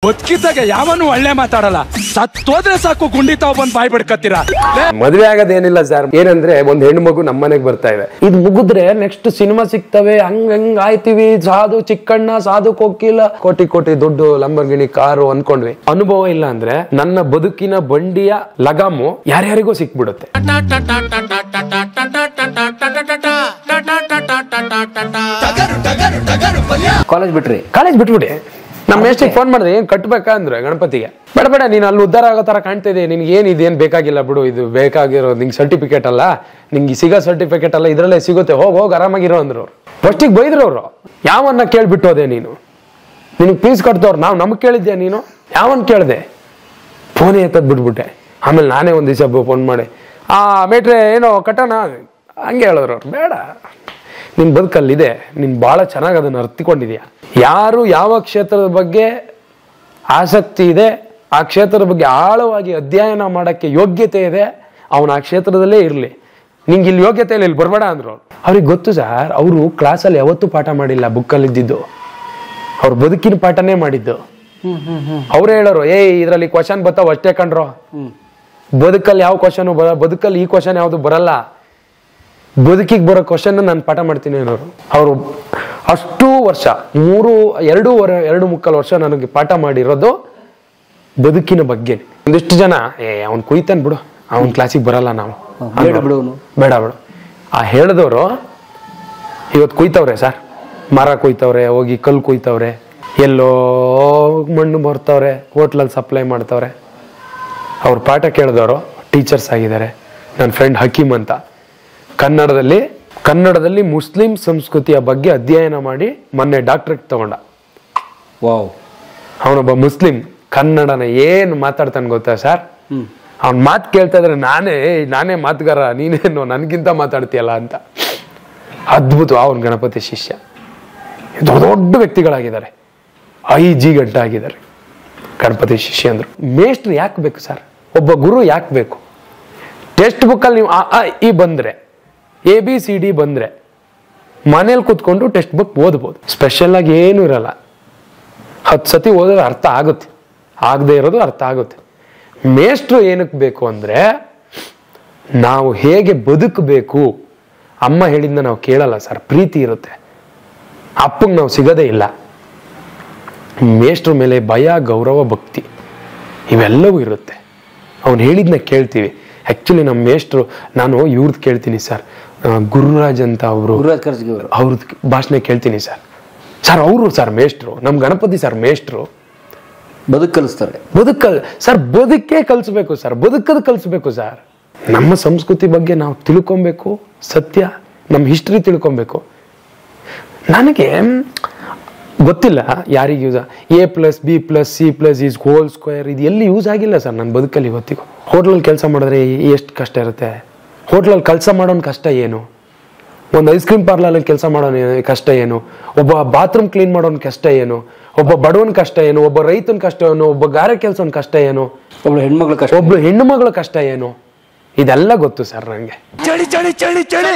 ಬದುಕಿದ್ದಾಗ ಯಾವನು ಒಳ್ಳೆ ಮಾತಾಡಲ್ಲ ಸತ್ತೋದ್ರೆ ಸಾಕು ಗುಂಡಿ ತಾವ್ ಬಂದ್ ಬಾಯ್ ಬಿಡ್ಕತ್ತೀರಾ ಮದ್ವೆ ಆಗೋದೇನಿಲ್ಲ ಸರ್ ಏನಂದ್ರೆ ಒಂದ್ ಹೆಣ್ಣು ಮಗು ನಮ್ಮ ಮನೆಗ್ ಬರ್ತಾ ಇದೆ ಇದು ಮುಗಿದ್ರೆ ನೆಕ್ಸ್ಟ್ ಸಿನಿಮಾ ಸಿಗ್ತವೆ ಹಂಗ್ ಹಂಗ್ ಆಯ್ತೀವಿ ಸಾಧು ಚಿಕ್ಕಣ್ಣ ಸಾಧು ಕೊಕ್ಕಿಲ್ಲ ಕೋಟಿ ಕೋಟಿ ದುಡ್ಡು ಲಂಬರ್ಗಿಣಿ ಕಾರು ಅನ್ಕೊಂಡ್ವಿ ಅನುಭವ ಇಲ್ಲ ಅಂದ್ರೆ ನನ್ನ ಬದುಕಿನ ಬಂಡಿಯ ಲಗಾಮು ಯಾರ್ಯಾರಿಗೂ ಸಿಕ್ಬಿಡುತ್ತೆ ಕಾಲೇಜ್ ಬಿಟ್ರಿ ಕಾಲೇಜ್ ಬಿಟ್ಬಿಡಿ ನಮ್ಮ ಮೇಷ್ಟಿಗೆ ಫೋನ್ ಮಾಡಿದ್ರೆ ಏನ್ ಕಟ್ಬೇಕಾ ಅಂದ್ರೆ ಗಣಪತಿಗೆ ಬೇಡ ಬೇಡ ನೀನ್ ಅಲ್ಲಿ ಉದ್ಧಾರ ಆಗೋ ತರ ಕಾಣ್ತಿದೆ ನಿನ್ಗೆ ಏನ್ ಇದೇನ್ ಬೇಕಾಗಿಲ್ಲ ಬಿಡು ಇದು ಬೇಕಾಗಿರೋ ನಿಂಗೆ ಸರ್ಟಿಫಿಕೇಟ್ ಅಲ್ಲ ನಿಂಗೆ ಸಿಗೋ ಸರ್ಟಿಫಿಕೇಟ್ ಅಲ್ಲ ಇದ್ರಲ್ಲೇ ಸಿಗುತ್ತೆ ಹೋಗ್ ಹೋಗ್ ಆರಾಮಾಗಿರೋ ಅಂದ್ರು ಅವ್ರು ಫಸ್ಟಿಗೆ ಬೈದ್ರು ಅವರು ಯಾವನ್ನ ಕೇಳ್ಬಿಟ್ಟು ಹೋದೆ ನೀನು ನಿನಗೆ ಫೀಸ್ ಕಟ್ದವ್ರು ನಾವು ನಮ್ಗೆ ಕೇಳಿದ್ಯಾ ನೀನು ಯಾವನ್ ಕೇಳ್ದೆ ಫೋನೇ ಎತ್ತದ್ ಬಿಟ್ಬಿಟ್ಟೆ ಆಮೇಲೆ ನಾನೇ ಒಂದ್ ದಿವಸ ಫೋನ್ ಮಾಡಿ ಆ ಮೇಟ್ರೆ ಏನೋ ಕಟ್ಟೋಣ ಹಂಗೆ ಹೇಳಿದ್ರು ಅವ್ರು ಬೇಡ ನಿನ್ ಬದುಕಲ್ಲಿದೆ ನೀನ್ ಬಹಳ ಚೆನ್ನಾಗಿ ಅದನ್ನ ಅರ್ಥಿಕೊಂಡಿದ್ಯಾ ಯಾರು ಯಾವ ಕ್ಷೇತ್ರದ ಬಗ್ಗೆ ಆಸಕ್ತಿ ಇದೆ ಆ ಕ್ಷೇತ್ರದ ಬಗ್ಗೆ ಆಳವಾಗಿ ಅಧ್ಯಯನ ಮಾಡಕ್ಕೆ ಯೋಗ್ಯತೆ ಇದೆ ಅವನು ಆ ಕ್ಷೇತ್ರದಲ್ಲೇ ಇರಲಿ ನಿಂಗೆ ಇಲ್ಲಿ ಯೋಗ್ಯತೆ ಇಲ್ಲ ಇಲ್ಲಿ ಬರಬೇಡ ಅಂದ್ರು ಅವ್ರು. ಅವ್ರಿಗೆ ಗೊತ್ತು ಸರ್ ಅವರು ಕ್ಲಾಸಲ್ಲಿ ಯಾವತ್ತೂ ಪಾಠ ಮಾಡಿಲ್ಲ ಬುಕ್ಕಲ್ಲಿ ಇದ್ದಿದ್ದು ಅವ್ರ ಬದುಕಿನ ಪಾಠನೇ ಮಾಡಿದ್ದು ಅವ್ರೇ ಹೇಳೋರು ಏ ಇದ್ರಲ್ಲಿ ಕ್ವಶನ್ ಬರ್ತಾವ ಅಷ್ಟೇ ಕಣ್ರೋ ಬದುಕಲ್ಲಿ ಯಾವ ಕ್ವಶನ್ ಬರ ಬದುಕಲ್ಲಿ ಈ ಕ್ವಶನ್ ಯಾವ್ದು ಬರಲ್ಲ ಬದುಕಿಗೆ ಬರೋ ಕ್ವಶನ್ ನಾನು ಪಾಠ ಮಾಡ್ತೀನಿ ಅನ್ನೋರು ಅವರು ಅಷ್ಟು ವರ್ಷ ಮೂರು ಎರಡು ವರ ಎರಡು ಮುಕ್ಕಾಲು ವರ್ಷ ನನಗೆ ಪಾಠ ಮಾಡಿರೋದು ಬದುಕಿನ ಬಗ್ಗೆ ಒಂದಿಷ್ಟು ಜನ ಏ ಅವ್ನು ಕುಯ್ತಾನೆ ಬಿಡು ಅವನ ಕ್ಲಾಸಿಗೆ ಬರಲ್ಲ ನಾವು ಬೇಡ ಬಿಡು ಅವ್ನು. ಬೇಡ ಬಿಡು ಆ ಹೇಳಿದವರು ಇವತ್ತು ಕುಯ್ತವ್ರೆ ಸರ್ ಮರ ಕುಯ್ತವ್ರೆ ಹೋಗಿ ಕಲ್ಲು ಕುಯ್ತವ್ರೆ ಎಲ್ಲೋ ಮಣ್ಣು ಬರ್ತಾವ್ರೆ ಹೋಟ್ಲಲ್ಲಿ ಸಪ್ಲೈ ಮಾಡ್ತವ್ರೆ ಅವ್ರ ಪಾಠ ಕೇಳಿದವರು ಟೀಚರ್ಸ್ ಆಗಿದ್ದಾರೆ ನನ್ನ ಫ್ರೆಂಡ್ ಹಕೀಮ್ ಅಂತ ಕನ್ನಡದಲ್ಲಿ ಕನ್ನಡದಲ್ಲಿ ಮುಸ್ಲಿಂ ಸಂಸ್ಕೃತಿಯ ಬಗ್ಗೆ ಅಧ್ಯಯನ ಮಾಡಿ ಮೊನ್ನೆ ಡಾಕ್ಟ್ರೇಟ್ ತಗೊಂಡ ವಾವ್ ಅವನೊಬ್ಬ ಮುಸ್ಲಿಂ ಕನ್ನಡನ ಏನು ಮಾತಾಡ್ತಾನೆ ಗೊತ್ತಾ ಸರ್ ಅವ್ನ ಮಾತು ಕೇಳ್ತಾ ಇದ್ರೆ ನಾನೇ "ಏಯ್, ನಾನೇ ಮಾತುಗಾರ ನೀನೇನು ನನ್ಗಿಂತ ಮಾತಾಡ್ತೀಯಲ್ಲ ಅಂತ ಅದ್ಭುತ ಅವನ್ ಗಣಪತಿ ಶಿಷ್ಯ ದೊಡ್ಡ ದೊಡ್ಡ ವ್ಯಕ್ತಿಗಳಾಗಿದ್ದಾರೆ ಐ ಜಿ ಗಂಟ ಆಗಿದ್ದಾರೆ ಗಣಪತಿ ಶಿಷ್ಯ ಅಂದ್ರು ಮೇಷ್ಟ್ರು ಯಾಕೆ ಬೇಕು ಸರ್ ಒಬ್ಬ ಗುರು ಯಾಕೆ ಬೇಕು ಟೆಕ್ಸ್ಟ್ ಬುಕ್ಕಲ್ಲಿ ನೀವು ಆ ಆ, ಇ ಬಂದ್ರೆ ಎ ಬಿ ಸಿ ಡಿ ಬಂದ್ರೆ ಮನೇಲಿ ಕೂತ್ಕೊಂಡು ಟೆಕ್ಸ್ಟ್ ಬುಕ್ ಓದ್ಬೋದು ಸ್ಪೆಷಲ್ ಆಗಿ ಏನೂ ಇರಲ್ಲ ಹತ್ತು ಸತಿ ಓದೋದು ಅರ್ಥ ಆಗುತ್ತೆ ಆಗದೆ ಇರೋದು ಅರ್ಥ ಆಗುತ್ತೆ ಮೇಷ್ಟ್ರು ಏನಕ್ಕೆ ಬೇಕು ಅಂದ್ರೆ ನಾವು ಹೇಗೆ ಬದುಕಬೇಕು ಅಮ್ಮ ಹೇಳಿದ್ನ ನಾವು ಕೇಳಲ್ಲ ಸರ್ ಪ್ರೀತಿ ಇರುತ್ತೆ ಅಪ್ಪಗೆ ನಾವು ಸಿಗೋದೇ ಇಲ್ಲ ಮೇಷ್ಟ್ರ ಮೇಲೆ ಭಯ ಗೌರವ ಭಕ್ತಿ ಇವೆಲ್ಲವೂ ಇರುತ್ತೆ ಅವ್ನು ಹೇಳಿದ್ನ ಕೇಳ್ತೀವಿ ಆ್ಯಕ್ಚುಲಿ ನಮ್ಮ ಮೇಷ್ಟ್ರು ನಾನು ಇವ್ರದ್ದು ಕೇಳ್ತೀನಿ ಸರ್ ಗುರುರಾಜ್ ಅಂತ ಅವರು ಗುರುರಾಜ್ ಕರ್ಜಿಗೆ ಅವರು ಅವ್ರದ್ದು ಭಾಷಣ ಕೇಳ್ತೀನಿ ಸರ್ ಸರ್ ಅವರು ಸರ್ ಮೇಷ್ಟ್ರು ನಮ್ಮ ಗಣಪತಿ ಸರ್ ಮೇಷ್ಟ್ರು ಬದುಕು ಕಲಿಸ್ತಾರೆ ಬದುಕಲ್ ಸರ್ ಬದುಕೇ ಕಲಿಸ್ಬೇಕು ಸರ್ ಬದುಕದ್ ಕಲಿಸ್ಬೇಕು ಸರ್ ನಮ್ಮ ಸಂಸ್ಕೃತಿ ಬಗ್ಗೆ ನಾವು ತಿಳ್ಕೊಬೇಕು ಸತ್ಯ ನಮ್ಮ ಹಿಸ್ಟ್ರಿ ತಿಳ್ಕೊಬೇಕು ನನಗೆ ಗೊತ್ತಿಲ್ಲ ಯಾರಿಗೆ use A plus B plus C plus is whole square ಇದು ಎಲ್ಲಿ ಯೂಸ್ ಆಗಿಲ್ಲ ಸರ್ ನನ್ನ ಬದುಕಲ್ಲಿ ಇವತ್ತಿಗೂ ಹೋಟ್ಲಲ್ಲಿ ಕೆಲಸ ಮಾಡಿದ್ರೆ ಎಷ್ಟು ಕಷ್ಟ ಇರುತ್ತೆ ಹೋಟ್ಲಲ್ಲಿ ಕೆಲಸ ಮಾಡೋನ್ ಕಷ್ಟ ಏನು ಒಂದು ಐಸ್ ಕ್ರೀಮ್ ಪಾರ್ಲರಲ್ಲಿ ಕೆಲಸ ಮಾಡೋನ್ ಏ- ಕಷ್ಟ ಏನು ಒಬ್ಬ ಬಾತ್ರೂಮ್ ಕ್ಲೀನ್ ಮಾಡೋನ್ ಕಷ್ಟ ಏನು ಒಬ್ಬ ಬಡವನ್ ಕಷ್ಟ ಏನು ಒಬ್ಬ ರೈತನ ಕಷ್ಟ ಏನು ಒಬ್ಬ ಗಾರೆ ಕೆಲಸನ ಕಷ್ಟ ಏನು ಒಬ್ಳು ಹೆಣ್ಮಕ್ಳ ಕಷ್ಟ ಒಬ್ಳು ಹೆಣ್ಣು ಮಗಳ ಕಷ್ಟ ಏನು ಇದೆಲ್ಲ ಗೊತ್ತು ಸರ್ ನಂಗೆ ಚಳಿ ಚಳಿ ಚಳಿ ಚಳಿ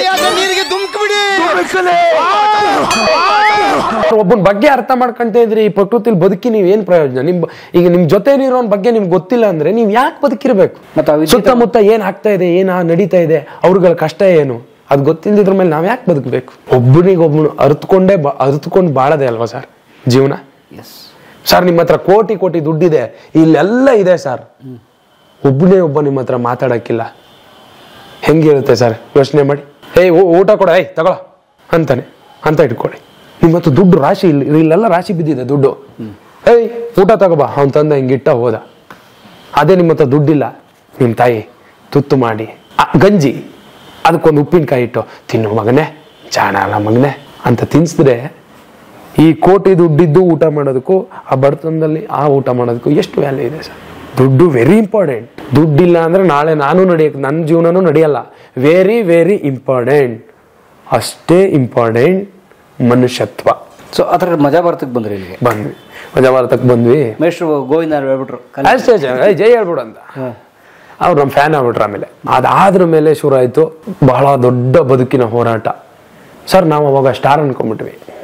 ಒಬ್ಬನ ಬಗ್ಗೆ ಅರ್ಥ ಮಾಡ್ಕೊಂತ ಇದ್ರಿ ಈ ಪ್ರಕೃತಿಲಿ ಬದುಕಿ ನೀವ್ ಏನ್ ಪ್ರಯೋಜನ ನಿಮ್ ಈಗ ನಿಮ್ ಜೊತೆ ಇರೋನ್ ಬಗ್ಗೆ ನಿಮ್ಗೆ ಗೊತ್ತಿಲ್ಲ ಅಂದ್ರೆ ನೀವ್ ಯಾಕೆ ಬದುಕಿರ್ಬೇಕು ಮತ್ತೆ ಆ ವಿದ್ಯುತ್- ಸುತ್ತಮುತ್ತ ಏನ್ ಆಗ್ತಾ ಇದೆ ಏನ್ ಆ- ನಡೀತಾ ಇದೆ ಅವ್ರಗಳ ಕಷ್ಟ ಏನು ಅದ್ ಗೊತ್ತಿಲ್ಲದ್ರ ಮೇಲೆ ನಾವ್ ಯಾಕೆ ಬದುಕಬೇಕು ಒಬ್ಬನಿಗೆ ಒಬ್ಬನು ಅರ್ತ್ಕೊಂಡೇ ಬಾ- ಅರ್ತ್ಕೊಂಡ್ ಬಾಳದೆ ಅಲ್ವಾ ಸರ್ ಜೀವನ ಎಸ್ ಸರ್ ನಿಮ್ಮ ಹತ್ರ ಕೋಟಿ ಕೋಟಿ ದುಡ್ಡಿದೆ ಇಲ್ಲೆಲ್ಲ ಇದೆ ಸರ್ ಒಬ್ಬನೇ ಒಬ್ಬ ನಿಮ್ಮ ಹತ್ರ ಮಾತಾಡಕ್ಕಿಲ್ಲ ಹೆಂಗಿರುತ್ತೆ ಸರ್ ಯೋಚನೆ ಮಾಡಿ ಏಯ್ ಊ- ಊಟ ಕೊಡ ಏಯ್ ತಗೊಳ ಅಂತಾನೆ ಅಂತ ಇಟ್ಕೊಳ್ಳಿ ನಿಮ್ಮ ಹತ್ರ ದುಡ್ಡು ರಾಶಿ ಇಲ್ಲಿ ಇಲ್ಲೆಲ್ಲ ರಾಶಿ ಬಿದ್ದಿದೆ ದುಡ್ಡು ಏಯ್ ಊಟ ತಗೋಬಾ ಅವ್ನ್ ತಂದ ಹಿಂಗಿಟ್ಟ ಹೋದ ಅದೇ ನಿಮ್ಮ ಹತ್ರ ದುಡ್ಡಿಲ್ಲ ನಿಮ್ಮ ತಾಯಿ ತುತ್ತು ಮಾಡಿ ಆ, ಗಂಜಿ ಅದಕ್ಕೊಂದು ಉಪ್ಪಿನಕಾಯಿ ಇಟ್ಟು ತಿನ್ನು ಮಗನೇ ಜಾಣ ಅಲ್ಲ ಮಗನೇ ಅಂತ ತಿನ್ಸಿದ್ರೆ ಈ ಕೋಟಿ ದುಡ್ಡಿದ್ದು ಊಟ ಮಾಡೋದಕ್ಕೂ ಆ ಬಡತನದಲ್ಲಿ ಆ ಊಟ ಮಾಡೋದಕ್ಕೂ ಎಷ್ಟು ವ್ಯಾಲ್ಯೂ ಇದೆ ಸರ್ ದುಡ್ಡು ವೆರಿ ಇಂಪಾರ್ಟೆಂಟ್ ದುಡ್ಡಿಲ್ಲ ಅಂದ್ರೆ ನಾಳೆ ನಾನು ನಡೆಯಕ್ಕೆ ನನ್ನ ಜೀವನನೂ ನಡೆಯಲ್ಲ ವೆರಿ ವೆರಿ ಇಂಪಾರ್ಟೆಂಟ್ ಅಷ್ಟೇ ಇಂಪಾರ್ಟೆಂಟ್ ಮನುಷ್ಯತ್ವ ಸೊ ಅದ್ರ ಮಜಾ ಭಾರತಕ್ಕೆ ಬಂದ್ರಿ ಇಲ್ಲಿಗೆ ಬಂದ್ವಿ ಮಜಾ ಭಾರತಕ್ಕೆ ಬಂದ್ವಿ ಮೇಷ್ಟ್ರು ಗೋವಿಂದ ಹೇಳ್ಬಿಟ್ರು ಕಲಿ- ಅಷ್ಟೇ ಜನ, ಏಯ್ ಜೈ ಹೇಳ್ಬಿಡು ಅಂತ ಅವ್ರು ನಮ್ಮ ಫ್ಯಾನ್ ಆಗ್ಬಿಟ್ರು ಆಮೇಲೆ ಅದಾದ್ರ ಮೇಲೆ ಶುರು ಆಯ್ತು ಬಹಳ ದೊಡ್ಡ ಬದುಕಿನ ಹೋರಾಟ ಸರ್ ನಾವು ಅವಾಗ ಸ್ಟಾರ್ ಅನ್ಕೊಂಡ್ಬಿಟ್ವಿ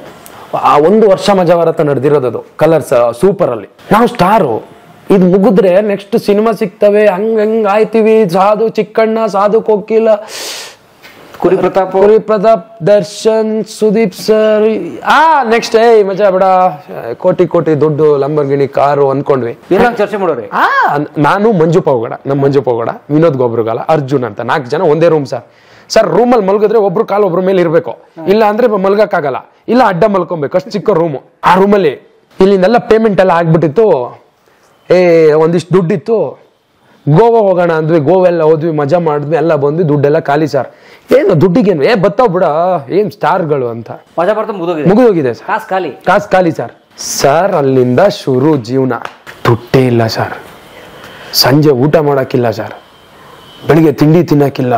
ಆ ಒಂದು ವರ್ಷ ಮಜಾ ಭಾರತ ನಡೆದಿರೋದು ಕಲರ್ಸ್ ಸೂಪರ್ ಅಲ್ಲಿ ನಾವು ಸ್ಟಾರು ಇದು ಮುಗಿದ್ರೆ ನೆಕ್ಸ್ಟ್ ಸಿನಿಮಾ ಸಿಗ್ತವೆ ಹಂಗ್ ಹಂಗ್ ಆಯ್ತೀವಿ ಸಾಧು ಚಿಕ್ಕಣ್ಣ ಸಾಧು ಕೊಕ್ಕಿಲ ಕುರಿ ಪ್ರತಾಪ್ ಪುರಿ ಪ್ರತಾಪ್ ದರ್ಶನ್ ಸುದೀಪ್ ಸರ್ ಆ ನೆಕ್ಸ್ಟ್ ಏ ಮಜಾ ಬೇಡ ಕೋಟಿ ಕೋಟಿ ದುಡ್ಡು ಲಂಬರ್ಗಿಣಿ ಕಾರು ಅನ್ಕೊಂಡ್ವಿ ಎಲ್ಲ ಚರ್ಚೆ ಮಾಡೋರಿ ಆ ನಾನು ಮಂಜು ಪೌಗಡ ನಮ್ಮ ಮಂಜು ಪೌಗಡ ವಿನೋದ್ ಗೊಬ್ರುಗಾಲ ಅರ್ಜುನ್ ಅಂತ ನಾಲ್ಕು ಜನ ಒಂದೇ ರೂಮ್ ಸರ್ ಸರ್ ರೂಮಲ್ಲಿ ಮಲಗಿದ್ರೆ ಒಬ್ರು ಕಾಲು ಒಬ್ರ ಮೇಲೆ ಇರಬೇಕು ಇಲ್ಲ ಅಂದ್ರೆ ಮಲ್ಗಕ್ಕಾಗಲ್ಲ ಇಲ್ಲ ಅಡ್ಡ ಮಲ್ಕೊಬೇಕು ಅಷ್ಟು ಚಿಕ್ಕ ರೂಮು ಆ ರೂಮಲ್ಲಿ ಇಲ್ಲಿಂದೆಲ್ಲ ಪೇಮೆಂಟ್ ಎಲ್ಲ ಆಗ್ಬಿಟ್ಟಿತ್ತು ಏ ಒಂದಿಷ್ಟು ದುಡ್ಡಿತ್ತು ಗೋವಾ ಹೋಗೋಣ ಅಂದ್ವಿ ಗೋವೆಲ್ಲ ಹೋದ್ವಿ ಮಜಾ ಮಾಡಿದ್ವಿ ಎಲ್ಲ ಬಂದ್ವಿ ದುಡ್ಡೆಲ್ಲ ಖಾಲಿ ಸರ್ ಏನು ದುಡ್ಡಿಗೇನು ಏ ಬತ್ತಾವ್ ಬಿಡ ಏನ್ ಸ್ಟಾರ್ಗಳು ಅಂತ ಮಜಾ ಬರ್ತಾ ಮುಗಿದೋಗಿದೆ ಮುಗಿದೋಗಿದೆ ಸರ್ ಕಾಸು ಖಾಲಿ ಕಾಸು ಖಾಲಿ ಸರ್ ಸರ್ ಅಲ್ಲಿಂದ ಶುರು ಜೀವನ ದುಡ್ಡೇ ಇಲ್ಲ ಸರ್ ಸಂಜೆ ಊಟ ಮಾಡೋಕ್ಕಿಲ್ಲ ಸರ್ ಬೆಳಿಗ್ಗೆ ತಿಂಡಿ ತಿನ್ನಕ್ಕಿಲ್ಲ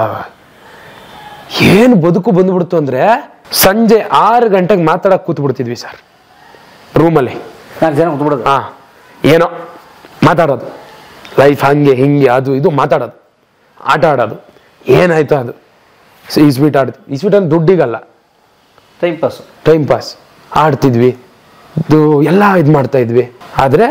ಏನು ಬದುಕು ಬಂದ್ಬಿಡ್ತು ಅಂದ್ರೆ ಸಂಜೆ ಆರು ಗಂಟೆಗೆ ಮಾತಾಡಕ್ ಕೂತ್ ಬಿಡ್ತಿದ್ವಿ ಸರ್ ರೂಮಲ್ಲಿ ನಾಲ್ಕು ಜನ ಕುತ್ಬಿಡೋದು ಹಾ ಏನೋ ಮಾತಾಡೋದು ಲೈಫ್ ಹಂಗೆ ಹಿಂಗೆ ಅದು ಇದು ಮಾತಾಡೋದು ಆಟ ಆಡೋದು ಏನಾಯ್ತು ಅದು ಈಸ್ವೀಟ್ ಆಡ್ತೀವಿ ಈಸ್ವೀಟ್ ಅಂದ್ರೆ ದುಡ್ಡಿಗಲ್ಲ ಟೈಮ್ ಪಾಸ್ ಟೈಮ್ ಪಾಸ್ ಆಡ್ತಿದ್ವಿ ಇದು ಎಲ್ಲ ಇದು ಮಾಡ್ತಾ ಇದ್ವಿ ಆದರೆ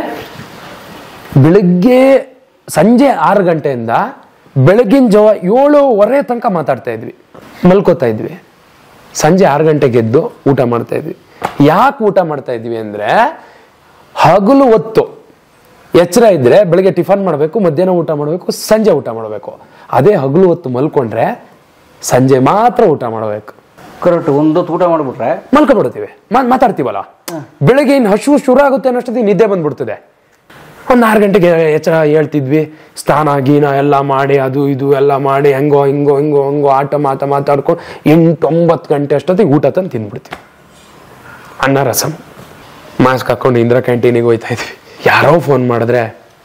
ಬೆಳಗ್ಗೆ ಸಂಜೆ ಆರು ಗಂಟೆಯಿಂದ ಬೆಳಗಿನ ಜಾವ ಏಳುವರೆ ತನಕ ಮಾತಾಡ್ತಾ ಇದ್ವಿ ಮಲ್ಕೋತಾ ಇದ್ವಿ ಸಂಜೆ ಆರು ಗಂಟೆಗೆ ಎದ್ದು ಊಟ ಮಾಡ್ತಾ ಇದ್ವಿ ಯಾಕೆ ಊಟ ಮಾಡ್ತಾ ಇದ್ವಿ ಅಂದರೆ ಹಗಲು ಹೊತ್ತು ಎಚ್ಚರ ಇದ್ರೆ ಬೆಳಗ್ಗೆ ಟಿಫನ್ ಮಾಡಬೇಕು ಮಧ್ಯಾಹ್ನ ಊಟ ಮಾಡಬೇಕು ಸಂಜೆ ಊಟ ಮಾಡಬೇಕು ಅದೇ ಹಗಲು ಹೊತ್ತು ಮಲ್ಕೊಂಡ್ರೆ ಸಂಜೆ ಮಾತ್ರ ಊಟ ಮಾಡಬೇಕು ಕರೆಕ್ಟ್ ಒಂದೊತ್ತು ಊಟ ಮಾಡ್ಬಿಟ್ರೆ ಮಲ್ಕೊಬಿಡ್ತೀವಿ ಮಾ ಮಾತಾಡ್ತೀವಲ್ಲ ಬೆಳಗ್ಗೆ ಇನ್ನು ಹಶು ಶುರು ಆಗುತ್ತೆ ಅನ್ನೋಷ್ಟೊತ್ತಿಗೆ ನಿದ್ದೆ ಬಂದ್ಬಿಡ್ತದೆ ಒಂದು ಆರು ಗಂಟೆಗೆ ಎಚ್ಚರ ಹೇಳ್ತಿದ್ವಿ ಸ್ನಾನ ಗೀನ ಎಲ್ಲ ಮಾಡಿ ಅದು ಇದು ಎಲ್ಲ ಮಾಡಿ ಹೆಂಗೋ ಹಿಂಗೋ ಹಿಂಗೋ ಹಂಗೋ ಆಟ ಮಾತ ಮಾತಾಡ್ಕೊಂಡು ಎಂಟು ಒಂಬತ್ತು ಗಂಟೆ ಅಷ್ಟೊತ್ತಿಗೆ ಊಟ ತಂದು ತಿಂದ್ಬಿಡ್ತೀವಿ ಅನ್ನ ರಸಂ ಮಾಸ್ಕ್ ಹಾಕೊಂಡು ಇಂದಿರಾ ಕ್ಯಾಂಟೀನಿಗೆ ಹೋಯ್ತಾ ಇದ್ವಿ ಯಾರೋ ಫೋನ್ ಮಾಡಿದ್ರೆ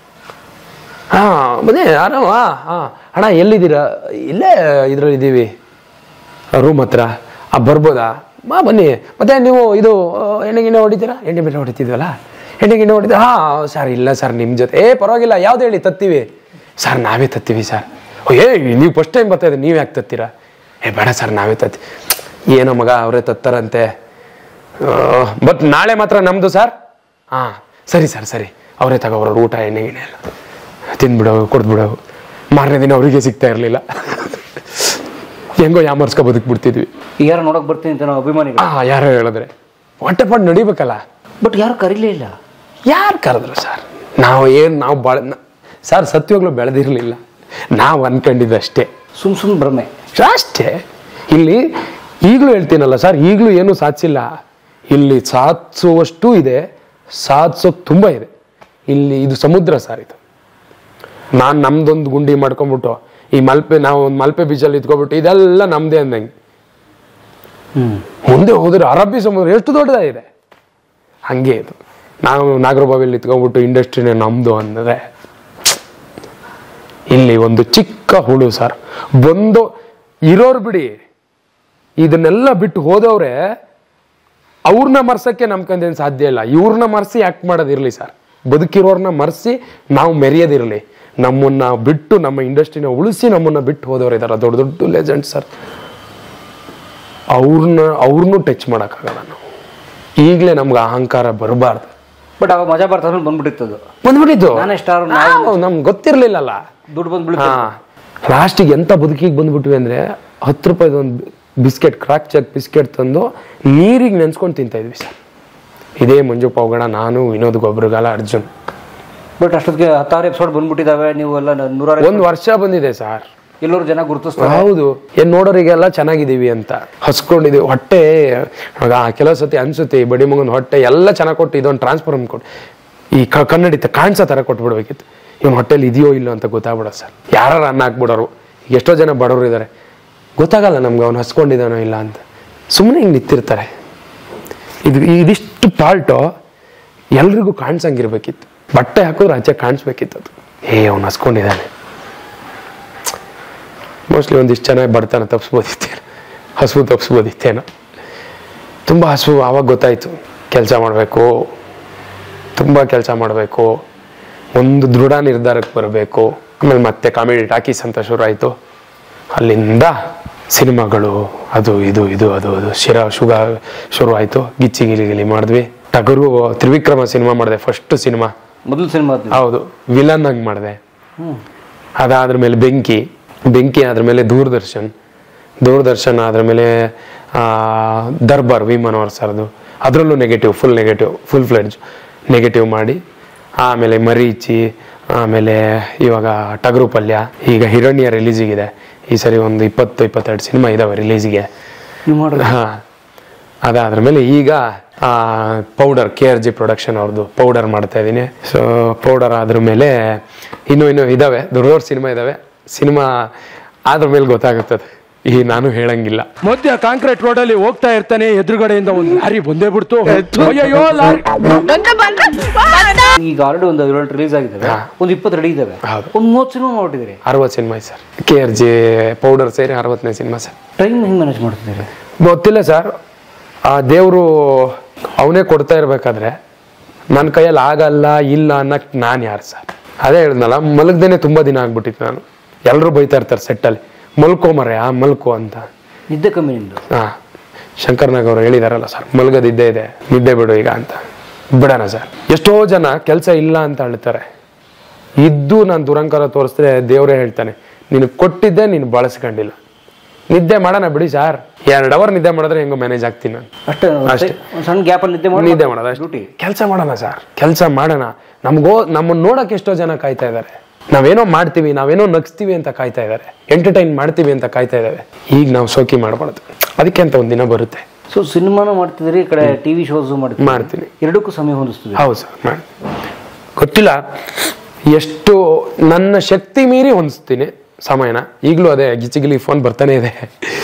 ಹಾ ಬನ್ನಿ ಯಾರೋ ಹಾ ಹಾ ಅಣ್ಣ ಎಲ್ಲಿದ್ದೀರಾ ಇಲ್ಲೇ ಇದ್ರಲ್ಲಿ ಇದ್ದೀವಿ ರೂಮ್ ಹತ್ರ ಆ ಬರ್ಬೋದಾ ಮಾ ಬನ್ನಿ ಮತ್ತೆ ನೀವು ಇದು ಆ, ಎಣ್ಣೆ ಗಿಣ್ಣೆ ಹೊಡಿತೀರಾ ಎಣ್ಣೆ ಬೆಣ್ಣೆ ಹೊಡಿತಿದ್ವಲ್ಲ ಎಣ್ಣೆ ಗಿಣ್ಣೆ ಹೊಡಿತೀರಾ ಹಾ ಸರ್ ಇಲ್ಲ ಸರ್ ನಿಮ್ಮ ಜೊತೆ ಏ ಪರವಾಗಿಲ್ಲ ಯಾವ್ದು ಹೇಳಿ ತತ್ತೀವಿ ಸರ್ ನಾವೇ ತತ್ತೀವಿ ಸರ್ ಓ ಏ ನೀವು ಫಸ್ಟ್ ಟೈಮ್ ಬರ್ತಾ ಇದ್ದೀರಿ ನೀವು ಯಾಕೆ ತತ್ತೀರಾ ಏ ಬೇಡ ಸರ್ ನಾವೇ ತತ್ತಿ ಏನೋ ಮಗ ಅವರೇ ತತ್ತಾರಂತೆ ಬಟ್ ನಾಳೆ ಮಾತ್ರ ನಮ್ಮದು ಸರ್ ಹಾಂ ಸರಿ ಸರ್ ಸರಿ ಅವರೇ ತಗೋರು ಊಟ ಎಣ್ಣೆ ಗಿಣ್ಣೆ ಎಲ್ಲ ತಿಂದ್ಬಿಡೋ ಕೊಡ್ಬಿಡೋ ಮಾರನೇ ದಿನ ಅವರಿಗೆ ಸಿಗ್ತಾ ಇರಲಿಲ್ಲ ಹೆಂಗೋ ಯಾಮರ್ಸ್ಕೊ ಬದುಕ್ಬಿಡ್ತಿದ್ವಿ ಈಗ ಯಾರು ನೋಡಕ್ ಬರ್ತೀನಿ ಅಂತ ನಾವು ಅಭಿಮಾನಿಗಳು ಆ ಯಾರೋ ಹೇಳಿದ್ರೆ ಹೊಟ್ಟೆ ಪಾಟ್ ನಡಿಬೇಕಲ್ಲ ಬಟ್ ಯಾರು ಕರೀಲೇ ಇಲ್ಲ ಯಾರು ಕರೆದ್ರು ಸರ್ ನಾವು ಏನು ನಾವು ಬಾಳ ಸರ್ ಸತ್ಯವಾಗ್ಲೂ ಬೆಳೆದಿರಲಿಲ್ಲ ನಾವು ಅನ್ಕೊಂಡಿದ್ದಷ್ಟೇ ಸುಮ್ ಸುಮ್ ಭ್ರಮೆ ಅಷ್ಟೇ ಇಲ್ಲಿ ಈಗಲೂ ಹೇಳ್ತೀನಲ್ಲ ಸರ್ ಈಗಲೂ ಏನೂ ಸಾಧಿಸಿಲ್ಲ ಇಲ್ಲಿ ಸಾಧಿಸುವಷ್ಟು ಇದೆ ಸಾಧಿಸೋದು ತುಂಬ ಇದೆ ಇಲ್ಲಿ ಇದು ಸಮುದ್ರ ಸರ್ ಇದು ನಾನು ನಮ್ದೊಂದು ಗುಂಡಿ ಮಾಡ್ಕೊಂಬಿಟ್ಟು ಈ ಮಲ್ಪೆ ನಾವು ಒಂದು ಮಲ್ಪೆ ಬೀಚಲ್ಲಿ ಇದ್ಕೊಬಿಟ್ಟು ಇದೆಲ್ಲ ನಮ್ದೇ ಅಂದಂಗೆ ಹ್ಮ್ ಮುಂದೆ ಹೋದ್ರೆ ಅರಬ್ಬಿ ಸಮುದ್ರ ಎಷ್ಟು ದೊಡ್ಡದಾಗಿದೆ ಹಂಗೆ ಇದು ನಾವು ನಾಗರಬಾವಿಯಲ್ಲಿ ಇತ್ಕೊಂಡ್ಬಿಟ್ಟು ಇಂಡಸ್ಟ್ರಿನೇ ನಮ್ದು ಅಂದರೆ ಇಲ್ಲಿ ಒಂದು ಚಿಕ್ಕ ಹುಳು ಸರ್ ಬಂದು ಇರೋರು ಬಿಡಿ ಇದನ್ನೆಲ್ಲ ಬಿಟ್ಟು ಹೋದವ್ರೆ ಅವ್ರನ್ನ ಮರ್ಸಕ್ಕೆ ನಮ್ಕಂದೇನು ಸಾಧ್ಯ ಇಲ್ಲ ಇವ್ರನ್ನ ಮರ್ಸಿ ಆಕ್ಟ್ ಮಾಡೋದಿರ್ಲಿ ಸರ್ ಬದುಕಿರೋರ್ನ ಮರ್ಸಿ ನಾವು ಮೆರೆಯೋದಿರಲಿ ನಮ್ಮನ್ನ ಬಿಟ್ಟು ನಮ್ಮ ಇಂಡಸ್ಟ್ರಿನ ಉಳಿಸಿ ನಮ್ಮನ್ನ ಬಿಟ್ಟು ಹೋದವ್ರು ಇದಾರೆ ದೊಡ್ಡ ದೊಡ್ಡ ಲೆಜೆಂಡ್ ಸರ್ ಅವ್ರನ್ನ ಅವ್ರನ್ನೂ ಟಚ್ ಮಾಡೋಕ್ಕಾಗಲ್ಲ ನಾವು ಈಗಲೇ ನಮ್ಗೆ ಅಹಂಕಾರ ಬರಬಾರ್ದು ಬಟ್ ಅವಾಗ ಮಜಾ ಬರ್ತಾ ಬಂದ್ಬಿಟ್ಟಿತ್ತು ಅದು ಬಂದ್ಬಿಟ್ಟಿದ್ದು ನಾನೇ ಸ್ಟಾರ್ ನಮ್ಗೆ ಗೊತ್ತಿರ್ಲಿಲ್ಲಲ್ಲ ದುಡ್ಡು ಬಂದ್ಬಿಡುತ್ತೆ ಹಾ ಲಾಸ್ಟಿಗೆ ಎಂತ ಬದುಕಿಗೆ ಬಂದ್ಬಿಟ್ವಿ ಅಂದ್ರೆ ಹತ್ತು ರೂಪಾಯಿದು ಒಂದು ಬಿಸ್ಕೆಟ್ ಕ್ರಾಕ್ ಚೆಕ್ ಬಿಸ್ಕೆಟ್ ತಂದು ನೀರಿಗೆ ನೆನ್ಸ್ಕೊಂಡು ತಿಂತಾ ಇದ್ವಿ ಸರ್ ಇದೇ ಮಂಜು ಪಾವಗಡ ನಾನು ವಿನೋದ್ ಗೊಬ್ಬರಗಾಲ ಅರ್ಜುನ್ ಬಟ್ ಅಷ್ಟೊತ್ತಿಗೆ ಹತ್ತಾರು ಎಪಿಸೋಡ್ ಬಂದ್ಬಿಟ್ಟಿದಾವೆ ನೀವು ಎಲ್ಲ ನೂರಾರು ಒಂದು ವರ್ಷ ಬಂದಿದೆ ಸರ್ ಎಲ್ಲರೂ ಜನ ಗುರುತಿಸ್ತಾರೆ ಹೌದು ಏನ್ ನೋಡೋರಿಗೆಲ್ಲ ಚೆನ್ನಾಗಿದೀವಿ ಅಂತ ಹಸ್ಕೊಂಡಿದೀವಿ ಹೊಟ್ಟೆ ಆಗ ಕೆಲವು ಸತಿ ಅನ್ಸುತ್ತೆ ಈ ಬಡಿ ಮಗನ ಹೊಟ್ಟೆ ಎಲ್ಲ ಚೆನ್ನಾಗಿ ಕೊಟ್ಟು ಇದೊಂದು ಟ್ರಾನ್ಸ್ಫಾರ್ಮ್ ಕೊಟ್ಟು ಈ ಕ- ಕನ್ನಡಿತ ಕಾಣಿಸೋ ಥರ ಕೊಟ್ಬಿಡ್ಬೇಕಿತ್ತು ಇವನ್ ಹೊಟ್ಟೆಲಿ ಇದೆಯೋ ಇಲ್ಲೋ ಅಂತ ಗೊತ್ತಾಗ್ಬಿಡೋದು ಸರ್ ಯಾರು ಅನ್ನ ಹಾಕ್ಬಿಡೋರು ಎಷ್ಟೋ ಜನ ಬಡವರು ಇದ್ದಾರೆ ಗೊತ್ತಾಗಲ್ಲ ನಮ್ಗೆ ಅವ್ನು ಹಸ್ಕೊಂಡಿದ್ದಾನೋ ಇಲ್ಲ ಅಂತ ಸುಮ್ಮನೆ ಹಿಂಗೆ ನಿಂತಿರ್ತಾರೆ ಇದು ಇದಿಷ್ಟು ಪಾರ್ಟು ಎಲ್ರಿಗೂ ಕಾಣಿಸಂಗಿರ್ಬೇಕಿತ್ತು ಬಟ್ಟೆ ಹಾಕಿದ್ರೆ ಆಚೆ ಕಾಣಿಸ್ಬೇಕಿತ್ತು ಅದು ಏ ಅವ್ನು ಹಸ್ಕೊಂಡಿದ್ದಾನೆ ಮೋಸ್ಟ್ಲಿ ಒಂದಿಷ್ಟು ಚೆನ್ನಾಗಿ ಬಡತನ ತಪ್ಪಿಸ್ಬೋದಿತ್ತೇನೋ ಹಸು ತಪ್ಪಿಸ್ಬೋದಿತ್ತೇನೋ ತುಂಬ ಹಸು ಆವಾಗ ಗೊತ್ತಾಯಿತು ಕೆಲಸ ಮಾಡಬೇಕು ತುಂಬ ಕೆಲಸ ಮಾಡಬೇಕು ಒಂದು ದೃಢ ನಿರ್ಧಾರಕ್ಕೆ ಬರಬೇಕು ಆಮೇಲೆ ಮತ್ತೆ ಕಾಮಿಡಿ ಟಾಕೀಸ್ ಅಂತ ಶುರು ಆಯಿತು ಅಲ್ಲಿಂದ ಸಿನಿಮಾಗಳು ಅದು ಇದು ಇದು ಅದು ಅದು ಶಿರ ಶುಗ ಶುರು ಆಯಿತು ಗಿಚ್ಚಿ ಗಿಲಿ ಗಿಲಿ ಮಾಡಿದ್ವಿ ಟಗರು ತ್ರಿವಿಕ್ರಮ ಸಿನಿಮಾ ಮಾಡಿದೆ ಫಸ್ಟ್ ಸಿನಿಮಾ ಮೊದಲು ಸಿನಿಮಾ ಹೌದು ವಿಲನ್ ಆಗಿ ಮಾಡಿದೆ ಹ್ಮ್ ಅದಾದ್ರ ಮೇಲೆ ಬೆಂಕಿ ಬೆಂಕಿ ಆದ್ರ ಮೇಲೆ ದೂರದರ್ಶನ್ ದೂರದರ್ಶನ್ ಆದ್ರ ಮೇಲೆ ಆ, ದರ್ಬಾರ್ ವಿ ಮನೋಹರ್ ಸರ್ದು ಅದರಲ್ಲೂ negative full negative full fledged negative ಮಾಡಿ ಆಮೇಲೆ ಮರೀಚಿ ಆಮೇಲೆ ಇವಾಗ ಟಗರು ಪಲ್ಯ ಈಗ ಹಿರಣ್ಯ ರಿಲೀಸಿಗಿದೆ ಈ ಸರಿ ಒಂದು ಇಪ್ಪತ್ತು ಇಪ್ಪತ್ತೆರಡು ಸಿನಿಮಾ ಇದಾವೆ ರಿಲೀಸಿಗೆ ನೀವು ಮಾಡ್ರಿ ಹಾ ಅದಾದ್ರ ಮೇಲೆ ಈಗ powder K R G production ಅವ್ರದ್ದು ಪೌಡರ್ ಮಾಡ್ತಾ ಇದ್ದೀನಿ ಸೊ ಪೌಡರ್ ಆದ್ರ ಮೇಲೆ ಇನ್ನೂ ಇನ್ನೂ ಇದಾವೆ ದೊಡ್ಡ ದೊಡ್ಡ ಸಿನಿಮಾ ಇದಾವೆ ಸಿನಿಮಾ ಆದ್ರ ಮೇಲೆ ಗೊತ್ತಾಗುತ್ತದೆ ಈ ನಾನು ಹೇಳಂಗಿಲ್ಲ ಮಧ್ಯ ಕಾಂಕ್ರೀಟ್ ರೋಡ್ ಅಲ್ಲಿ ಹೋಗ್ತಾ ಇರ್ತಾನೆ ಎದುರುಗಡೆಯಿಂದ ಒಂದು ಲಾರಿ ಬಂದೇ ಬಿಡ್ತು ಅಯ್ಯೋ ಲಾರಿ ಈಗ ಆಲ್ರೆಡಿ ಒಂದು ಏಳು ರಿಲೀಸ್ ಆಗಿದ್ದಾವೆ ಹಾ. ಒಂದು ಇಪ್ಪತ್ತು ರೆಡಿ ಇದ್ದಾವೆ ಹೌದು. ಒಂದು ಮೂವತ್ತು ಸಿನಿಮಾ ಮಾಡ್ಬಿಟ್ಟಿದ್ದೀರಿ ಅರವತ್ತು cinema sir K R G powder ಸೇರಿ ಅರವತ್ತನೇ ಸಿನಿಮಾ ಸರ್ ಟೈಮ್ ಹೆಂಗ್ ಮ್ಯಾನೇಜ್ ಮಾಡ್ತಿದ್ದೀರಿ ಗೊತ್ತಿಲ್ಲ ಸರ್ ಆ ದೇವರು ಅವನೇ ಕೊಡ್ತಾ ಇರ್ಬೇಕಾದ್ರೆ ನನ್ನ ಕೈಯಲ್ಲಿ ಆಗಲ್ಲ ಇಲ್ಲ ಅನ್ನಕ್ ನಾನು ಯಾರು ಸರ್ ಅದೇ ಹೇಳಿದ್ನಲ್ಲ ಮಲಗ್ದೇನೆ ತುಂಬಾ ದಿನ ಆಗ್ಬಿಟ್ಟಿತ್ತು ನಾನು ಎಲ್ಲರೂ ಬೈತಾ ಇರ್ತಾರೆ ಸೆಟ್ಟಲ್ಲಿ ಮಲ್ಕೋ ಮರೆ ಆ ಮಲ್ಕೋ ಅಂತ ನಿದ್ದೆ ಕಮ್ಮಿ ನಿಮ್ದು ಹಾ ಶಂಕರ್ನಾಗ್ ಅವರು ಹೇಳಿದಾರಲ್ಲ ಸರ್ ಮಲ್ಗದಿದ್ದೇ ಇದೆ ನಿದ್ದೆ ಬಿಡು ಈಗ ಅಂತ ಬಿಡೋಣ ಸರ್ ಎಷ್ಟೋ ಜನ ಕೆಲಸ ಇಲ್ಲ ಅಂತ ಹೇಳ್ತಾರೆ ಇದ್ದು ನಾನು ದುರಂಕಾರ ತೋರಿಸಿದ್ರೆ ದೇವರೇ ಹೇಳ್ತಾನೆ ನೀನು ಕೊಟ್ಟಿದ್ದೆ ನೀನು ಬಳಸ್ಕೊಂಡಿಲ್ಲ ನಿದ್ದೆ ಮಾಡೋಣ ಬಿಡಿ ಸರ್ ಎರಡು ಅವರ್ ನಿದ್ದೆ ಮಾಡಿದ್ರೆ ಹೆಂಗೋ ಮ್ಯಾನೇಜ್ ಆಗ್ತೀನಿ ನಾನು ಅಷ್ಟೇ ಅಷ್ಟೇ. ಒಂದು ಸಣ್ಣ ಗ್ಯಾಪಲ್ಲಿ ನಿದ್ದೆ ಮಾಡಿ ನಿದ್ದೆ ಮಾಡೋದು ಅಷ್ಟೇ ಡ್ಯೂಟಿ ಕೆಲಸ ಮಾಡೋಣ ಸರ್ ಕೆಲಸ ಮಾಡೋಣ ನಮ್ಗೋ ನಮ್ಮನ್ನ ನೋಡಕ್ ಎಷ್ಟೋ ಜನ ಕಾಯ್ತಾ ಇದ್ದಾರೆ ನಾವೇನೋ ಮಾಡ್ತೀವಿ ನಾವೇನೋ ನಗಿಸ್ತೀವಿ ಅಂತ ಕಾಯ್ತಾ ಇದ್ದಾರೆ ಎಂಟರ್ಟೈನ್ ಮಾಡ್ತೀವಿ ಅಂತ ಕಾಯ್ತಾ ಇದ್ದಾವೆ ಈಗ ನಾವು ಸೋಕಿ ಮಾಡಬಾರ್ದು ಅದಕ್ಕೆ ಅಂತ ಒಂದಿನ ಬರುತ್ತೆ ಸೊ ಸಿನಿಮಾನು ಮಾಡ್ತಿದ್ದೀರಿ ಈ ಕಡೆ ಟಿವಿ ಶೋಸ್ ಮಾಡ್ತೀವಿ ಮಾಡ್ತೀನಿ ಎರಡಕ್ಕೂ ಸಮಯ ಹೊಂದಿಸ್ತೀವಿ ಹೌದು ಸರ್ ಮಾಡಿ ಗೊತ್ತಿಲ್ಲ ಎಷ್ಟು ನನ್ನ ಶಕ್ತಿ ಮೀರಿ ಹೊಂದಿಸ್ತೀನಿ ಸಮಯನ ಈಗಲೂ ಅದೇ ಗಿಚ್ಚಿಗಿಲಿ ಫೋನ್ ಬರ್ತಾನೆ ಇದೆ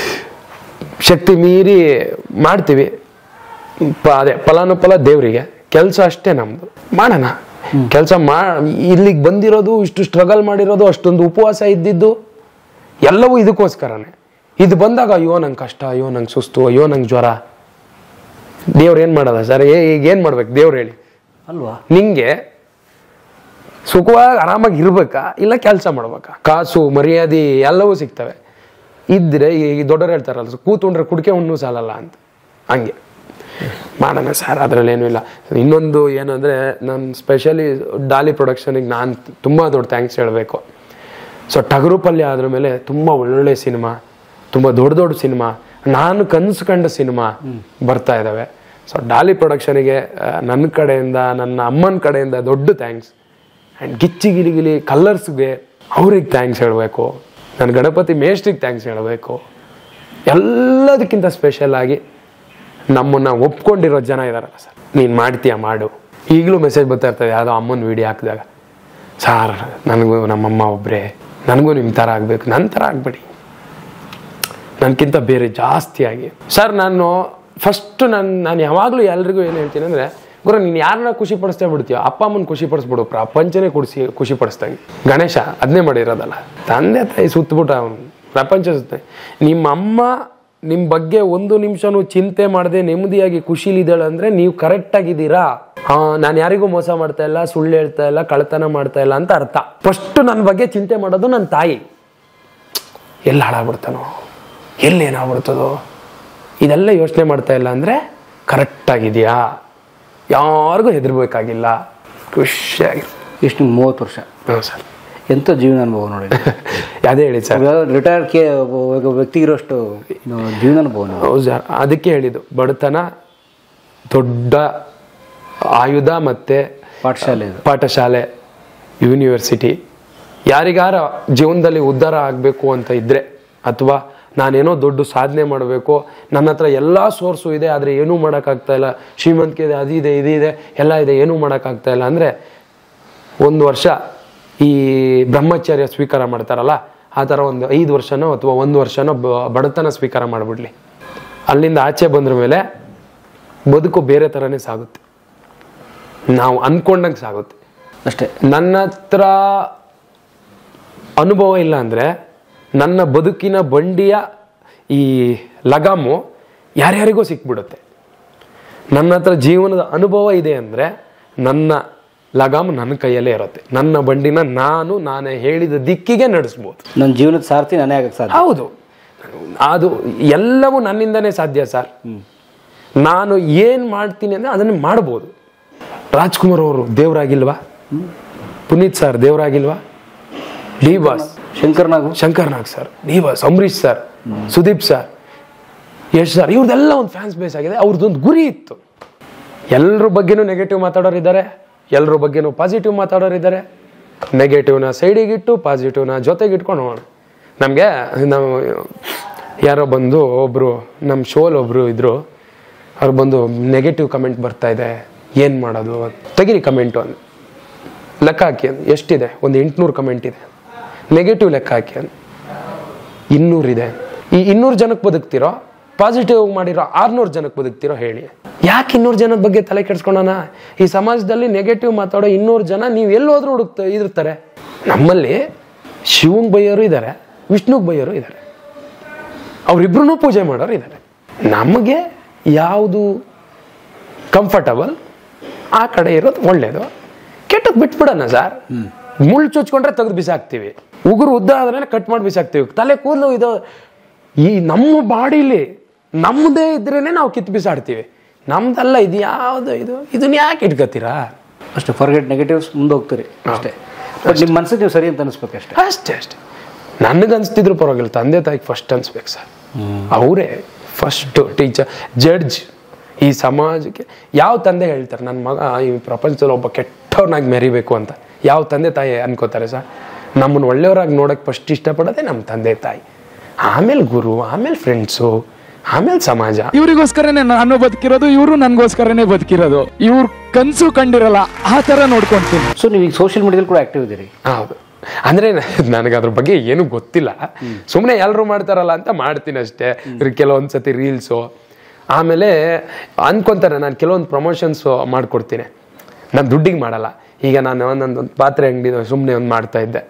ಶಕ್ತಿ ಮೀರಿ ಮಾಡ್ತೀವಿ ಪ- ಅದೇ ಫಲಾನುಫಲ ದೇವರಿಗೆ ಕೆಲಸ ಅಷ್ಟೇ ನಮ್ದು ಮಾಡೋಣ ಕೆಲಸ ಮಾ ಇಲ್ಲಿಗೆ ಬಂದಿರೋದು ಇಷ್ಟು ಸ್ಟ್ರಗಲ್ ಮಾಡಿರೋದು ಅಷ್ಟೊಂದು ಉಪವಾಸ ಇದ್ದಿದ್ದು ಎಲ್ಲವೂ ಇದಕ್ಕೋಸ್ಕರನೇ ಇದು ಬಂದಾಗ ಅಯ್ಯೋ ನಂಗೆ ಕಷ್ಟ ಅಯ್ಯೋ ನಂಗೆ ಸುಸ್ತು ಅಯ್ಯೋ ನಂಗೆ ಜ್ವರ ದೇವ್ರು ಏನು ಮಾಡೋದ ಸರ್ ಈಗ ಏನು ಮಾಡ್ಬೇಕು ದೇವ್ರು ಹೇಳಿ ಅಲ್ವಾ ನಿಂಗೆ ಸುಖವಾಗಿ ಆರಾಮಾಗಿ ಇರ್ಬೇಕಾ ಇಲ್ಲ ಕೆಲಸ ಮಾಡ್ಬೇಕಾ ಕಾಸು ಮರ್ಯಾದೆ ಎಲ್ಲವೂ ಸಿಗ್ತವೆ ಇದ್ರೆ ಈ ದೊಡ್ಡವ್ರು ಹೇಳ್ತಾರಲ್ಲ ಕೂತ್ಕೊಂಡ್ರೆ ಕುಡಿಕೆ ಹುಣ್ಣು ಸಾಲಲ್ಲ ಅಂತ ಹಂಗೆ ಮಾಡೋಣ ಸರ್ ಅದರಲ್ಲೇನೂ ಇಲ್ಲ ಇನ್ನೊಂದು ಏನಂದರೆ ನಾನು ಸ್ಪೆಷಲಿ ಡಾಲಿ ಪ್ರೊಡಕ್ಷನಿಗೆ ನಾನು ತುಂಬ ದೊಡ್ಡ ಥ್ಯಾಂಕ್ಸ್ ಹೇಳಬೇಕು ಸೊ ಟಗರು ಪಲ್ಯ ಅದ್ರ ಮೇಲೆ ತುಂಬ ಒಳ್ಳೊಳ್ಳೆ ಸಿನಿಮಾ ತುಂಬ ದೊಡ್ಡ ದೊಡ್ಡ ಸಿನಿಮಾ ನಾನು ಕನಸು ಕಂಡ ಸಿನಿಮಾ ಬರ್ತಾ ಇದ್ದಾವೆ ಸೊ ಡಾಲಿ ಪ್ರೊಡಕ್ಷನಿಗೆ ನನ್ನ ಕಡೆಯಿಂದ ನನ್ನ ಅಮ್ಮನ ಕಡೆಯಿಂದ ದೊಡ್ಡ ಥ್ಯಾಂಕ್ಸ್ ಆ್ಯಂಡ್ ಗಿಚ್ಚಿ ಗಿಲಿ ಗಿಲಿ ಕಲ್ಲರ್ಸ್ಗೆ ಅವ್ರಿಗೆ ಥ್ಯಾಂಕ್ಸ್ ಹೇಳಬೇಕು ನನ್ನ ಗಣಪತಿ ಮೇಷ್ಟ್ರಿಗೆ ಥ್ಯಾಂಕ್ಸ್ ಹೇಳಬೇಕು ಎಲ್ಲದಕ್ಕಿಂತ ಸ್ಪೆಷಲ್ ಆಗಿ ನಮ್ಮನ್ನ ಒಪ್ಕೊಂಡಿರೋ ಜನ ಇದಾರಲ್ಲ ಸರ್ ನೀನು ಮಾಡ್ತೀಯ ಮಾಡು ಈಗಲೂ ಮೆಸೇಜ್ ಬರ್ತಾ ಇರ್ತದೆ ಯಾವುದೋ ಅಮ್ಮನ ವಿಡಿಯೋ ಹಾಕಿದಾಗ ಸಾರ್ ನನಗೂ ನಮ್ಮಮ್ಮ ಒಬ್ಬರೇ ನನಗೂ ನಿಮ್ಮ ಥರ ಆಗಬೇಕು ನನ್ನ ಥರ ಆಗಬೇಡಿ ನನಗಿಂತ ಬೇರೆ ಜಾಸ್ತಿ ಆಗಿ ಸರ್ ನಾನು ಫಸ್ಟ್ ನಾನು ನಾನು ಯಾವಾಗಲೂ ಎಲ್ರಿಗೂ ಏನು ಹೇಳ್ತೀನಿ ಅಂದರೆ ಗುರು ನೀನು ಯಾರನ್ನ ಖುಷಿ ಪಡಿಸ್ತೇ ಬಿಡ್ತೀಯೋ ಅಪ್ಪ ಅಮ್ಮನ ಖುಷಿ ಪಡಿಸ್ಬಿಡು ಪ್ರಪಂಚನೇ ಕುಡಿಸಿ ಖುಷಿ ಪಡಿಸ್ದಂಗೆ ಗಣೇಶ ಅದನ್ನೇ ಮಾಡಿರೋದಲ್ಲ ತಂದೆ ತಾಯಿ ಸುತ್ತಬಿಟ್ಟ ಅವನು ಪ್ರಪಂಚ ಸುತ್ತ ನಿಮ್ಮ ಅಮ್ಮ ನಿಮ್ಮ ಬಗ್ಗೆ ಒಂದು ನಿಮಿಷನೂ ಚಿಂತೆ ಮಾಡದೆ ನೆಮ್ಮದಿಯಾಗಿ ಖುಷಿಲಿದ್ದಾಳೆ ಅಂದರೆ ನೀವು ಕರೆಕ್ಟಾಗಿದ್ದೀರಾ ನಾನು ಯಾರಿಗೂ ಮೋಸ ಮಾಡ್ತಾ ಇಲ್ಲ ಸುಳ್ಳು ಹೇಳ್ತಾ ಇಲ್ಲ ಕಳ್ತನ ಮಾಡ್ತಾ ಇಲ್ಲ ಅಂತ ಅರ್ಥ ಫಸ್ಟ್ ನನ್ನ ಬಗ್ಗೆ ಚಿಂತೆ ಮಾಡೋದು ನನ್ನ ತಾಯಿ ಎಲ್ಲಿ ಹಾಳಾಗ್ಬಿಡ್ತಾನೋ ಎಲ್ಲಿ ಏನಾಗ್ಬಿಡ್ತದೋ ಇದೆಲ್ಲ ಯೋಚನೆ ಮಾಡ್ತಾ ಇಲ್ಲ ಅಂದರೆ ಕರೆಕ್ಟಾಗಿದೆಯಾ ಯಾರಿಗೂ ಹೆದರ್ಬೇಕಾಗಿಲ್ಲ ಖುಷಿಯಾಗಿ ಎಷ್ಟು ಮೂವತ್ತು ವರ್ಷ ಹ್ಞೂ ಸರ್ ಎಂಥ ಜೀವನ ಅನುಭವ ನೋಡಿ ಅದೇ ಹೇಳಿ ಸರ್ ರಿಟೈರ್ ಕೆ ಒಬ್ಬ ವ್ಯಕ್ತಿ ಇರೋಷ್ಟು ಇದು ಜೀವನ ಅನುಭವ ನೋಡಿ. ಹೌದು ಸರ್ ಅದಕ್ಕೆ ಹೇಳಿದ್ದು ಬಡತನ ದೊಡ್ಡ ಆಯುಧ ಮತ್ತೆ ಪಾಠಶಾಲೆ ಇದು ಪಾಠಶಾಲೆ ಯೂನಿವರ್ಸಿಟಿ ಯಾರಿಗಾರ ಜೀವನದಲ್ಲಿ ಉದ್ಧಾರ ಆಗಬೇಕು ಅಂತ ಇದ್ರೆ ಅಥವಾ ನಾನೇನೋ ದೊಡ್ಡ ಸಾಧನೆ ಮಾಡಬೇಕು ನನ್ನ ಹತ್ರ ಎಲ್ಲ ಸೋರ್ಸು ಇದೆ ಆದರೆ ಏನೂ ಮಾಡೋಕ್ಕಾಗ್ತಾ ಇಲ್ಲ ಶ್ರೀಮಂತಿಕೆ ಇದೆ ಅದಿದೆ ಇದಿದೆ ಎಲ್ಲ ಇದೆ ಏನೂ ಮಾಡೋಕ್ಕಾಗ್ತಾ ಇಲ್ಲ ಅಂದರೆ ಒಂದು ವರ್ಷ ಈ ಬ್ರಹ್ಮಚರ್ಯ ಸ್ವೀಕಾರ ಮಾಡ್ತಾರಲ್ಲ ಆ ಥರ ಒಂದು ಐದು ವರ್ಷನೋ ಅಥವಾ ಒಂದು ವರ್ಷನೋ ಬ- ಬಡತನ ಸ್ವೀಕಾರ ಮಾಡಿಬಿಡ್ಲಿ ಅಲ್ಲಿಂದ ಆಚೆ ಬಂದ್ರ ಮೇಲೆ ಬದುಕು ಬೇರೆ ಥರನೇ ಸಾಗುತ್ತೆ ನಾವು ಅನ್ಕೊಂಡಂಗೆ ಸಾಗುತ್ತೆ ಅಷ್ಟೇ ನನ್ನ ಹತ್ರ ಅನುಭವ ಇಲ್ಲ ಅಂದರೆ ನನ್ನ ಬದುಕಿನ ಬಂಡಿಯ ಈ ಲಗಾಮು ಯಾರ್ಯಾರಿಗೋ ಸಿಕ್ಬಿಡುತ್ತೆ ನನ್ನ ಹತ್ರ ಜೀವನದ ಅನುಭವ ಇದೆ ಅಂದರೆ ನನ್ನ ಲಗಾಮು ನನ್ನ ಕೈಯಲ್ಲೇ ಇರುತ್ತೆ ನನ್ನ ಬಂಡಿನ ನಾನು ನಾನೇ ಹೇಳಿದ ದಿಕ್ಕಿಗೆ ನಡೆಸ್ಬೋದು ನನ್ನ ಜೀವನದ ಸಾರ್ಥಿ ನಾನೇ ಆಗಕ್ಕೆ ಸಾಧ್ಯ ಹೌದು ಅದು ಎಲ್ಲವೂ ನನ್ನಿಂದನೇ ಸಾಧ್ಯ ಸರ್ ನಾನು ಏನು ಮಾಡ್ತೀನಿ ಅಂದರೆ ಅದನ್ನು ಮಾಡ್ಬೋದು ರಾಜ್ಕುಮಾರ್ ಅವರು ದೇವರಾಗಿಲ್ವಾ ಪುನೀತ್ ಸರ್ ದೇವರಾಗಿಲ್ವಾ D boss Shankar Nag Shankar Nag sir D boss Ambareesh sir Sudeep sir Yash sir ಇವ್ರದ್ದೆಲ್ಲ ಒಂದು ಫ್ಯಾನ್ಸ್ ಬೇಸ್ ಆಗಿದೆ ಅವ್ರದ್ದೊಂದು ಗುರಿ ಇತ್ತು ಎಲ್ಲರ ಬಗ್ಗೆನೂ ನೆಗೆಟಿವ್ ಮಾತಾಡೋರು ಇದ್ದಾರೆ ಎಲ್ಲರ ಬಗ್ಗೆನೂ ಪಾಸಿಟಿವ್ ಮಾತಾಡೋರು ಇದ್ದಾರೆ ನೆಗೆಟಿವ್ನ ಸೈಡಿಗಿಟ್ಟು ಪಾಸಿಟಿವ್ನ ಜೊತೆಗೆ ಇಟ್ಕೊಂಡು ಹೋಗೋಣ ನಮಗೆ ನಾವು ಯಾರೋ ಬಂದು ಒಬ್ಬರು ನಮ್ಮ ಶೋಲ್ ಒಬ್ಬರು ಇದ್ರು ಅವ್ರು ಬಂದು ನೆಗೆಟಿವ್ ಕಮೆಂಟ್ ಬರ್ತಾ ಇದೆ ಏನು ಮಾಡೋದು ತೆಗಿರಿ ಕಮೆಂಟು ಅಂತ ಲೆಕ್ಕ ಹಾಕಿ ಅಂದ್. ಎಷ್ಟಿದೆ ಒಂದು ಎಂಟುನೂರು ಕಮೆಂಟ್ ಇದೆ ನೆಗೆಟಿವ್ ಲೆಕ್ಕ ಹಾಕಿ ಅಂದ್. ಇನ್ನೂರಿದೆ ಈ ಇನ್ನೂರು ಜನಕ್ಕೆ ಬದುಕ್ತಿರೋ ಪಾಸಿಟಿವ್ ಮಾಡಿರೋ ಆರ್ನೂರು ಜನಕ್ಕೆ ಬದುಕ್ತಿರೋ ಹೇಳಿ ಯಾಕೆ ಇನ್ನೂರು ಜನದ ಬಗ್ಗೆ ತಲೆ ಕೆಡ್ಸ್ಕೊಳೋಣ ಈ ಸಮಾಜದಲ್ಲಿ ನೆಗೆಟಿವ್ ಮಾತಾಡೋ ಇನ್ನೂರು ಜನ ನೀವು ಎಲ್ಲಿ ಹೋದ್ರೂ ಹುಡುಕ್ತ ಇರ್ತಾರೆ ನಮ್ಮಲ್ಲಿ ಶಿವಂಗ್ ಬೈಯೋರು ಇದ್ದಾರೆ ವಿಷ್ಣುಗ್ ಬೈಯೋರು ಇದ್ದಾರೆ ಅವರಿಬ್ರು ಪೂಜೆ ಮಾಡೋರು ಇದ್ದಾರೆ ನಮಗೆ ಯಾವುದು ಕಂಫರ್ಟಬಲ್ ಆ ಕಡೆ ಇರೋದು ಒಳ್ಳೇದು ಕೆಟ್ಟದ್ ಬಿಟ್ಬಿಡೋಣ ಸರ್ ಮುಳ್ಳು ಚುಚ್ಕೊಂಡ್ರೆ ತೆಗೆದು ಬಿಸಾಕ್ತಿವಿ ಉಗುರು ಉದ್ದ ಆದ್ರೆ ಕಟ್ ಮಾಡಿ ಬಿಸಾಕ್ತಿವಿ ತಲೆ ಕೂದಲು ಇದು ಈ ನಮ್ಮ ಬಾಡಿಲಿ ನಮ್ಮದೇ ಇದ್ರೇನೆ ನಾವು ಕಿತ್ತು ಬಿಸಾಡ್ತೀವಿ ನಮ್ದಲ್ಲ ಇದು ಯಾವುದು ಇದು ಇದನ್ನ ಯಾಕೆ ಇಟ್ಕೋತೀರಾ ಅಷ್ಟೇ ಫರ್ಗೆಟ್ ನೆಗೆಟಿವ್ಸ್ ಮುಂದೆ ಹೋಗ್ತೀರಿ ಅಷ್ಟೇ ಬಟ್ ನಿಮ್ಮ ಮನಸ್ಸಿಗೆ ನೀವು ಸರಿ ಅಂತ ಅನಿಸ್ಬೇಕು ಅಷ್ಟೇ ಅಷ್ಟೇ ಅಷ್ಟೇ ನನಗೆ ಅನ್ಸ್ತಿದ್ರು ಪರವಾಗಿಲ್ಲ ತಂದೆ ತಾಯಿಗೆ ಫಸ್ಟ್ ಅನ್ಸ್ಬೇಕು ಸರ್ ಅವರೇ ಫಸ್ಟ್ ಟೀಚರ್ ಜಡ್ಜ್ ಈ ಸಮಾಜಕ್ಕೆ ಯಾವ ತಂದೆ ಹೇಳ್ತಾರೆ ನನ್ನ ಮಗ ಈ ಪ್ರಪಂಚದಲ್ಲಿ ಒಬ್ಬ ಕೆಟ್ಟವ್ರನಾಗಿ ಮೆರಿಬೇಕು ಅಂತ ಯಾವ ತಂದೆ ತಾಯಿ ಅನ್ಕೋತಾರೆ ಸರ್ ನಮ್ಮನ್ನು ಒಳ್ಳೆಯವರಾಗಿ ನೋಡೋಕೆ ಫಸ್ಟ್ ಇಷ್ಟಪಡೋದೇ ನಮ್ಮ ತಂದೆ ತಾಯಿ ಆಮೇಲೆ ಗುರು ಆಮೇಲೆ ಫ್ರೆಂಡ್ಸು ಆಮೇಲೆ ಸಮಾಜ ಇವ್ರಿಗೋಸ್ಕರನೇ ನಾನು ಬದುಕಿರೋದು ಇವರು ನನ್ಗೋಸ್ಕರನೇ ಬದುಕಿರೋದು ಇವ್ರ ಕನ್ಸು ಕಂಡಿರಲ್ಲ ಆ ತರ ನೋಡ್ಕೊಂತೀನಿ ಸೊ ನೀವು ಈಗ ಸೋಷಿಯಲ್ ಮೀಡಿಯಾದಲ್ಲಿ ಕೂಡ ಆಕ್ಟಿವ್ ಇದ್ದೀರಿ ಹೌದು ಅಂದ್ರೆ ನನಗೆ ಅದ್ರ ಬಗ್ಗೆ ಏನು ಗೊತ್ತಿಲ್ಲ ಸುಮ್ಮನೆ ಎಲ್ಲರೂ ಮಾಡ್ತಾರಲ್ಲ ಅಂತ ಮಾಡ್ತೀನಿ ಅಷ್ಟೇ ಕೆಲವೊಂದು ಸತಿ ರೀಲ್ಸು ಆಮೇಲೆ ಅನ್ಕೊಂತಾರೆ ನಾನು ಕೆಲವೊಂದು ಪ್ರಮೋಷನ್ಸ್ ಮಾಡ್ಕೊಡ್ತೀನಿ ನಾನು ದುಡ್ಡಿಗೆ ಮಾಡಲ್ಲ ಈಗ ನಾನು ಒಂದೊಂದು ಪಾತ್ರೆ ಅಂಗಡಿ ಸುಮ್ಮನೆ ಒಂದು ಮಾಡ್ತಾ ಇದ್ದೆ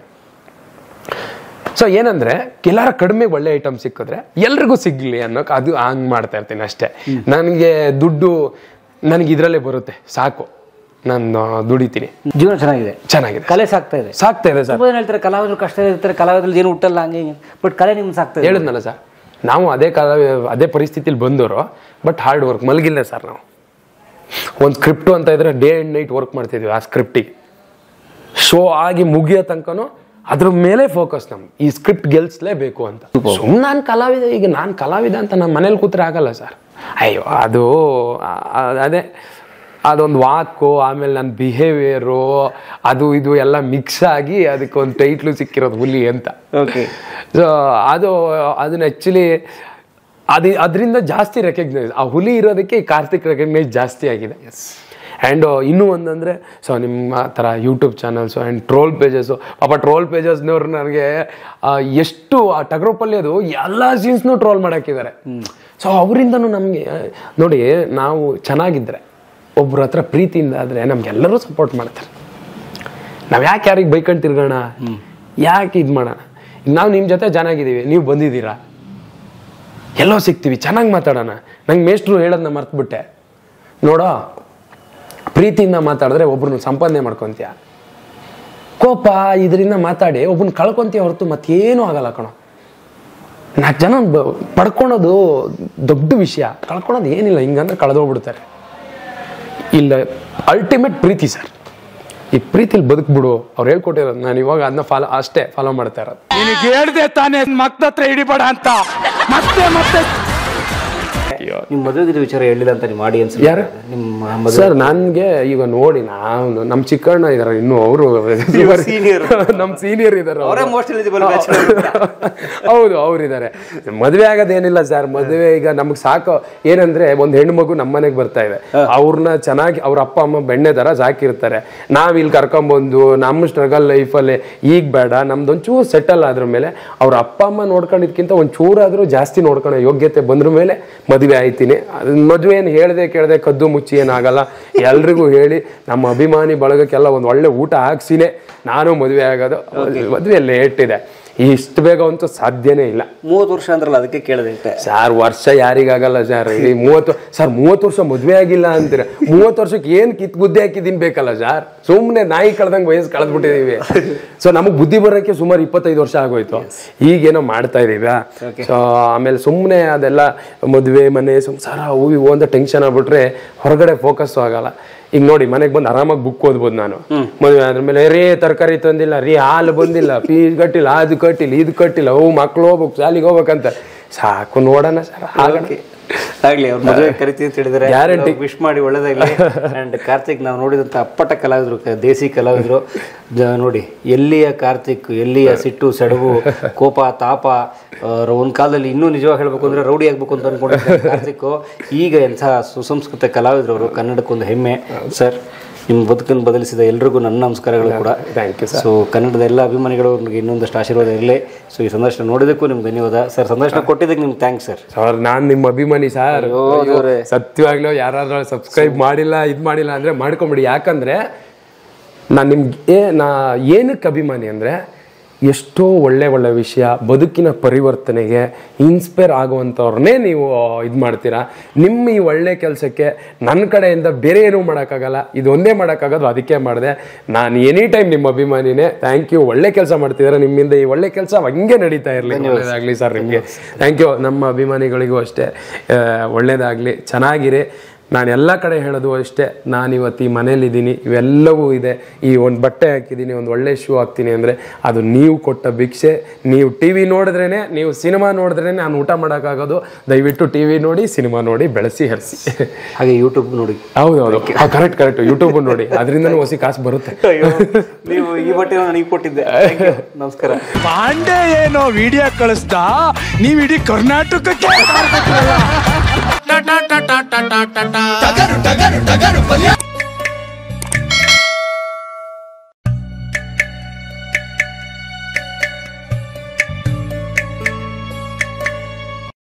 ಸೊ ಏನಂದ್ರೆ ಎಲ್ಲಾರ ಕಡಿಮೆ ಒಳ್ಳೆ ಐಟಮ್ ಸಿಕ್ಕಿದ್ರೆ ಎಲ್ರಿಗೂ ಸಿಗ್ಲಿ ಅನ್ನೋಕೆ ಅದು ಹಂಗ್ ಮಾಡ್ತಾ ಇರ್ತೀನಿ ಅಷ್ಟೇ ನನಗೆ ದುಡ್ಡು ನನಗೆ ಇದರಲ್ಲೇ ಬರುತ್ತೆ ಸಾಕು ನಾನು ದುಡಿತೀನಿ ಜೀವನ ಚೆನ್ನಾಗಿದೆ ಚೆನ್ನಾಗಿದೆ ಕಲೆ ಸಾಕ್ತಾ ಇದೆ ಸಾಕ್ತಾ ಇದೆ ಸರ್ ತುಂಬ ಜನ ಹೇಳ್ತಾರೆ ಕಲಾವಿದರು ಕಷ್ಟ ಇರ್ತಾರೆ ಕಲಾವಿದ್ರಲ್ಲಿ ಏನು ಹುಟ್ಟಲ್ಲ ಹಂಗೆ ಹಿಂಗೆ ಬಟ್ ಕಲೆ ನಿಮ್ಗೆ ಸಾಕ್ತಾ ಇದೆ ಹೇಳಿದ್ನಲ್ಲ ಸರ್ ನಾವು ಅದೇ ಕಾಲ ಅದೇ ಪರಿಸ್ಥಿತಿಲಿ ಬಂದವರು ಬಟ್ ಹಾರ್ಡ್ ವರ್ಕ್ ಮಲಗಿಲ್ಲ ಸರ್ ನಾವು ಒಂದು ಸ್ಕ್ರಿಪ್ಟು ಅಂತ ಇದ್ರೆ ಡೇ ಆ್ಯಂಡ್ ನೈಟ್ ವರ್ಕ್ ಮಾಡ್ತಿದ್ವಿ ಆ ಸ್ಕ್ರಿಪ್ಟಿಗೆ ಶೋ ಆಗಿ ಮುಗಿಯೋ ತನಕನೂ ಅದ್ರ ಮೇಲೆ ಫೋಕಸ್ ನಮ್ಗೆ ಈ ಸ್ಕ್ರಿಪ್ಟ್ ಗೆಲ್ಸ್ಲೇಬೇಕು ಅಂತ ಸುಮ್ಮನೆ ನಾನು ಕಲಾವಿದ ಈಗ ನಾನು ಕಲಾವಿದ ಅಂತ ನಮ್ಮ ಮನೇಲಿ ಕೂತ್ರೆ ಆಗಲ್ಲ ಸರ್ ಅಯ್ಯೋ ಅದು ಆ- ಆ- ಅದೇ ಅದೊಂದು ವಾಕು ಆಮೇಲೆ ನನ್ನ ಬಿಹೇವಿಯರು ಅದು ಇದು ಎಲ್ಲ ಮಿಕ್ಸ್ ಆಗಿ ಅದಕ್ಕೆ ಒಂದು ಟೈಟ್ಲು ಸಿಕ್ಕಿರೋದು ಹುಲಿ ಅಂತ ಓಕೆ ಸೊ ಅದು ಅದನ್ನ ಆ್ಯಕ್ಚುಲಿ ಅದು ಅದರಿಂದ ಜಾಸ್ತಿ ರೆಕಗ್ನೈಸ್ ಆ ಹುಲಿ ಇರೋದಕ್ಕೆ ಈ ಕಾರ್ತಿಕ್ ರೆಕಗ್ನೈಸ್ ಜಾಸ್ತಿ ಆಗಿದೆ ಆ್ಯಂಡ್ ಇನ್ನೂ ಒಂದಂದರೆ ಸೊ ನಿಮ್ಮ ಥರ YouTube channels and troll pages ಪಾಪ ಟ್ರೋಲ್ ಪೇಜಸ್ನವ್ರು ನನಗೆ ಆ, ಎಷ್ಟು ಆ ಟಗ್ರೋಪಲ್ಲಿ ಅದು ಎಲ್ಲ ಸೀನ್ಸ್ನೂ ಟ್ರೋಲ್ ಮಾಡಾಕಿದ್ದಾರೆ ಸೊ ಅವರಿಂದನೂ ನಮಗೆ ನೋಡಿ ನಾವು ಚೆನ್ನಾಗಿದ್ದರೆ ಒಬ್ರ ಹತ್ರ ಪ್ರೀತಿಯಿಂದ ಆದರೆ ನಮ್ಗೆಲ್ಲರೂ ಸಪೋರ್ಟ್ ಮಾಡ್ತಾರೆ ನಾವು ಯಾಕೆ ಯಾರಿಗೆ ಬೈಕೊಂಡು ತಿರ್ಗೋಣ ಯಾಕೆ ಇದು ಮಾಡೋಣ ನಾವು ನಿಮ್ಮ ಜೊತೆ ಚೆನ್ನಾಗಿದ್ದೀವಿ ನೀವು ಬಂದಿದ್ದೀರಾ ಎಲ್ಲೋ ಸಿಗ್ತೀವಿ ಚೆನ್ನಾಗಿ ಮಾತಾಡೋಣ ನಂಗೆ ಮೇಷ್ಟ್ರು ಹೇಳೋದನ್ನ ಮರ್ತ್ಬಿಟ್ಟೆ ನೋಡೋ ಪ್ರೀತಿಯಿಂದ ಮಾತಾಡಿದ್ರೆ ಒಬ್ರನ್ನ ಸಂಪಾದನೆ ಮಾಡ್ಕೊತೀಯ ಕೋಪ ಇದರಿಂದ ಮಾತಾಡಿ ಒಬ್ಬನ ಕಳ್ಕೊಂತೀಯ ಹೊರತು ಮತ್ತೇನೂ ಆಗಲ್ಲ ಕಣೋ ನಾಲ್ಕು ಜನ ಬ- ಪಡ್ಕೊಳೋದು ದೊಡ್ಡ ವಿಷಯ ಕಳ್ಕೊಳೋದು ಏನಿಲ್ಲ ಹಿಂಗಂದ್ರೆ ಕಳೆದೋಗ್ಬಿಡ್ತಾರೆ ಇಲ್ಲ ಅಲ್ಟಿಮೇಟ್ ಪ್ರೀತಿ ಸರ್ ಈ ಪ್ರೀತಿಲಿ ಬದುಕ್ಬಿಡು ಅವ್ರು ಹೇಳ್ಕೊಟ್ಟಿರೋದು ನಾನು ಇವಾಗ ಅದನ್ನ ಫಾಲೋ ಅಷ್ಟೇ ಫಾಲೋ ಮಾಡ್ತಾ ಇರೋದು ನಿನಗೆ ಹೇಳ್ದೆ ತಾನೇ ಮಕ್ಳ ಹತ್ರ ಹಿಡಿಬೇಡ ಅಂತ ಮತ್ತೆ ಮತ್ತೆ ನಿಮ್ಮ ಮದುವೆ ವಿಚಾರ ಹೇಳಿಲ್ಲ ಅಂತ ನಿಮ್ಮ ಆಡಿಯನ್ಸ್ ಯಾರು? ನಿಮ್ಮ ಮದುವೆ ಸರ್ ನನ್ಗೆ ಈಗ ನೋಡಿ ನಾವು ನಮ್ಮ ಚಿಕ್ಕಣ್ಣ ಇದಾರೆ ಇನ್ನು ಅವರು ನಮ್ಮ ಸೀನಿಯರ್ ಇದಾರೆ ಅವ್ರು. ಮೋಸ್ಟ್ ಎಲಿಜಿಬಲ್ ಹೌದು ಅವ್ರು ಇದಾರೆ ಮದುವೆ ಆಗೋದೇನಿಲ್ಲ ಸರ್ ಮದುವೆ ಈಗ ನಮ್ಗೆ ಸಾಕು ಏನಂದ್ರೆ ಒಂದ್ ಹೆಣ್ಣು ಮಗು ನಮ್ಮ ಮನೆಗೆ ಬರ್ತಾ ಇದೆ ಅವ್ರನ್ನ ಚೆನ್ನಾಗಿ ಅವ್ರ ಅಪ್ಪ ಅಮ್ಮ ಬೆಣ್ಣೆ ತರ ಸಾಕಿರ್ತಾರೆ ನಾವ್ ಇಲ್ಲಿ ಕರ್ಕೊಂಬಂದು ನಮ್ಮ ಸ್ಟ್ರಗಲ್ ಲೈಫಲ್ಲಿ ಈಗ ಬೇಡ ನಮ್ದೊಂಚೂರು ಸೆಟಲ್ ಆದ್ರ ಮೇಲೆ ಅವ್ರ ಅಪ್ಪ ಅಮ್ಮ ನೋಡ್ಕೊಂಡಿದ್ಕಿಂತ ಒಂದ್ ಚೂರಾದ್ರೂ ಜಾಸ್ತಿ ನೋಡ್ಕೊಳ್ಳೋ ಯೋಗ್ಯತೆ ಬಂದ್ರ ಮೇಲೆ ಮದುವೆ ಆಯ್ತೀನಿ ಅದನ್ನ ಮದುವೆ ಏನು ಹೇಳ್ದೆ ಕೇಳ್ದೆ ಕದ್ದು ಮುಚ್ಚಿ ಏನಾಗಲ್ಲ ಎಲ್ರಿಗೂ ಹೇಳಿ ನಮ್ಮ ಅಭಿಮಾನಿ ಬಳಗಕ್ಕೆಲ್ಲ ಒಂದು ಒಳ್ಳೆ ಊಟ ಹಾಕ್ಸಿನೇ ನಾನು ಮದುವೆ ಆಗೋದು ಮದುವೆ ಲೇಟ್ ಇದೆ ಇಷ್ಟು ಬೇಗ ಅಂತೂ ಸಾಧ್ಯನೇ ಇಲ್ಲ ಮೂವತ್ತು ವರ್ಷ ಅಂದ್ರಲ್ಲ ಅದಕ್ಕೆ ಕೇಳಿದೆ ಇಷ್ಟೇ ಸರ್ ವರ್ಷ ಯಾರಿಗಾಗಲ್ಲ ಸರ್ ಈ ಮೂವತ್ತು ಸರ್ ಮೂವತ್ತು ವರ್ಷ ಮದ್ವೆ ಆಗಿಲ್ಲ ಅಂತೀರ ಮೂವತ್ತು ವರ್ಷಕ್ಕೆ ಏನ್ ಕಿತ್ ಬುದ್ಧಿ ಹಾಕಿದೀನಿ ಬೇಕಲ್ಲ ಸರ್ ಸುಮ್ಮನೆ ನಾಯಿ ಕಳ್ದಂಗೆ ವಯಸ್ಸು ಕಳೆದ್ಬಿಟ್ಟಿದೀವಿ ಸೊ ನಮಗೆ ಬುದ್ಧಿ ಬರೋಕ್ಕೆ ಸುಮಾರು ಇಪ್ಪತ್ತೈದು ವರ್ಷ ಆಗೋಯ್ತು ಈಗೇನೋ ಮಾಡ್ತಾ ಇದೀವಿ ಸೊ ಆಮೇಲೆ ಸುಮ್ಮನೆ ಅದೆಲ್ಲ ಮದುವೆ ಮನೆ ಸಂಸಾರ ಅವು ಇವು ಅಂತ ಟೆನ್ಷನ್ ಆಗ್ಬಿಟ್ರೆ ಹೊರಗಡೆ ಫೋಕಸ್ ಆಗಲ್ಲ ಈಗ ನೋಡಿ ಮನೆಗೆ ಬಂದು ಆರಾಮಾಗಿ ಬುಕ್ ಓದ್ಬೋದು ನಾನು ಮದುವೆ ಅದ್ರ ಮೇಲೆ ರೇ ತರಕಾರಿ ತಂದಿಲ್ಲ ರೀ ಹಾಲು ಬಂದಿಲ್ಲ ಫೀಸ್ ಕಟ್ಟಿಲ್ಲ ಅದು ಕಟ್ಟಿಲ್ಲ ಇದು ಕಟ್ಟಿಲ್ಲ ಓ ಮಕ್ಳು ಹೋಗ್ಬೇಕು ಶಾಲಿಗೆ ಹೋಗ್ಬೇಕಂತ ಸಾಕು ನೋಡೋಣ ಸರ್ ಆಗೋಣ ಆಗ್ಲಿ ಅವ್ರ ಮದುವೆ ಕರಿತೀವಿ ಅಂತ ಹೇಳಿದ್ರೆ Guarantee. ವಿಶ್ ಮಾಡಿ ಒಳ್ಳೇದಾಗ್ಲಿ ಅಂಡ್ ಕಾರ್ತಿಕ್ ನಾವು ನೋಡಿದಂತ ಅಪ್ಪಟ ಕಲಾವಿದ್ರು ಕ- ದೇಸಿ ಕಲಾವಿದ್ರು ಜ- ನೋಡಿ ಎಲ್ಲಿಯ ಕಾರ್ತಿಕ್ ಎಲ್ಲಿಯ ಸಿಟ್ಟು ಸೆಡವು ಕೋಪ ತಾಪ ಆ, ರ- ಒಂದ್ ಕಾಲದಲ್ಲಿ ಇನ್ನೂ ನಿಜವಾಗಿ ಹೇಳ್ಬೇಕು ಅಂದ್ರೆ ರೌಡಿ ಆಗ್ಬೇಕು ಅಂತ ಅನ್ಕೊಂಡಿದ್ದ ಕಾರ್ತಿಕ್ ಈಗ ಎಂಥ ಸುಸಂಸ್ಕೃತ ಕಲಾವಿದ್ರು ಅವರು ಕನ್ನಡಕ್ಕೊಂದು ಹೆಮ್ಮೆ ಸರ್ ನಿಮ್ಮ ಬದುಕನ್ನು ಬದಲಿಸಿದ ಎಲ್ರಿಗೂ ನನ್ನ ನಮಸ್ಕಾರಗಳು ಕೂಡ ಥ್ಯಾಂಕ್ ಯು ಸೊ ಕನ್ನಡದ ಎಲ್ಲ ಅಭಿಮಾನಿಗಳು ನಿಮಗೆ ಇನ್ನೊಂದಷ್ಟು ಆಶೀರ್ವಾದ ಇರಲಿ ಸೊ ಈ ಸಂದರ್ಶನ ನೋಡಿದ್ದಕ್ಕೂ ನಿಮ್ಗೆ ಧನ್ಯವಾದ ಸರ್ ಸಂದರ್ಶನ ಕೊಟ್ಟಿದ್ದಕ್ಕೆ ನಿಮ್ಗೆ ಥ್ಯಾಂಕ್ಸ್ ಸರ್ ಸರ್ ನಾನ್ ನಿಮ್ಮ ಅಭಿಮಾನಿ ಸರ್ ಅಯ್ಯೋ, ದೇವ್ರೇ. ಸತ್ಯವಾಗ್ಲೂ ಯಾರಾದ್ರೂ ಸಬ್ಸ್ಕ್ರೈಬ್ ಮಾಡಿಲ್ಲ ಇದ್ ಮಾಡಿಲ್ಲ ಅಂದ್ರೆ ಮಾಡ್ಕೊಂಬಿಡಿ ಯಾಕಂದ್ರೆ ನಾನು ನಿಮ್ಗೆ ನಾ ಏನಕ್ಕೆ ಅಭಿಮಾನಿ ಅಂದ್ರೆ ಎಷ್ಟೋ ಒಳ್ಳೆ ಒಳ್ಳೆ ವಿಷಯ ಬದುಕಿನ ಪರಿವರ್ತನೆಗೆ ಇನ್ಸ್ಪೈರ್ ಆಗುವಂಥವ್ರನ್ನೇ ನೀವು ಇದು ಮಾಡ್ತೀರಾ ನಿಮ್ಮ ಈ ಒಳ್ಳೆ ಕೆಲಸಕ್ಕೆ ನನ್ನ ಕಡೆಯಿಂದ ಬೇರೆ ಏನೂ ಮಾಡೋಕ್ಕಾಗಲ್ಲ ಇದು ಒಂದೇ ಮಾಡೋಕ್ಕಾಗೋದು ಅದಕ್ಕೆ ಮಾಡಿದೆ ನಾನು ಎನಿ ಟೈಮ್ ನಿಮ್ಮ ಅಭಿಮಾನಿನೇ ಥ್ಯಾಂಕ್ ಯು ಒಳ್ಳೆ ಕೆಲಸ ಮಾಡ್ತಿದ್ದಾರೆ ನಿಮ್ಮಿಂದ ಈ ಒಳ್ಳೆ ಕೆಲಸ ಹಂಗೆ ನಡೀತಾ ಇರಲಿ ಒಳ್ಳೇದಾಗಲಿ ಸರ್ ನಿಮಗೆ ಥ್ಯಾಂಕ್ ಯು ನಮ್ಮ ಅಭಿಮಾನಿಗಳಿಗೂ ಅಷ್ಟೇ ಆ, ಒಳ್ಳೇದಾಗಲಿ ಚೆನ್ನಾಗಿರಿ ನಾನು ಎಲ್ಲ ಕಡೆ ಹೇಳೋದು ಅಷ್ಟೇ ನಾನು ಇವತ್ತು ಈ ಮನೇಲಿದ್ದೀನಿ ಇವೆಲ್ಲವೂ ಇದೆ ಈ ಒಂದು ಬಟ್ಟೆ ಹಾಕಿದ್ದೀನಿ ಒಂದು ಒಳ್ಳೆ ಶೂ ಹಾಕ್ತೀನಿ ಅಂದರೆ ಅದು ನೀವು ಕೊಟ್ಟ ಭಿಕ್ಷೆ ನೀವು ಟಿ ವಿ ನೋಡಿದ್ರೇ ನೀವು ಸಿನಿಮಾ ನೋಡಿದ್ರೇ ನಾನು ಊಟ ಮಾಡೋಕ್ಕಾಗೋದು ದಯವಿಟ್ಟು ಟಿ ವಿ ನೋಡಿ ಸಿನಿಮಾ ನೋಡಿ ಬೆಳೆಸಿ ಹರಿಸಿ ಹಾಗೆ ಯೂಟ್ಯೂಬ್ ನೋಡಿ ಹೌದು ಹೌದು ಕರೆಕ್ಟ್ ಕರೆಕ್ಟ್ ಯೂಟ್ಯೂಬ್ ನೋಡಿ ಅದರಿಂದನೂ ಹೊಸಿ ಕಾಸು ಬರುತ್ತೆ ಅಯ್ಯೋ ನೀವು ಈ ಬಟ್ಟೆ ನನಗೆ ಕೊಟ್ಟಿದ್ದೆ Thank you. ನಮಸ್ಕಾರ ಪಾಂಡೆ ಏನೋ ವಿಡಿಯೋ ಕಳಿಸ್ದ ನೀವ್ ಇಡೀ ಕರ್ನಾಟಕಕ್ಕೆ ta ta ta ta ta ta ta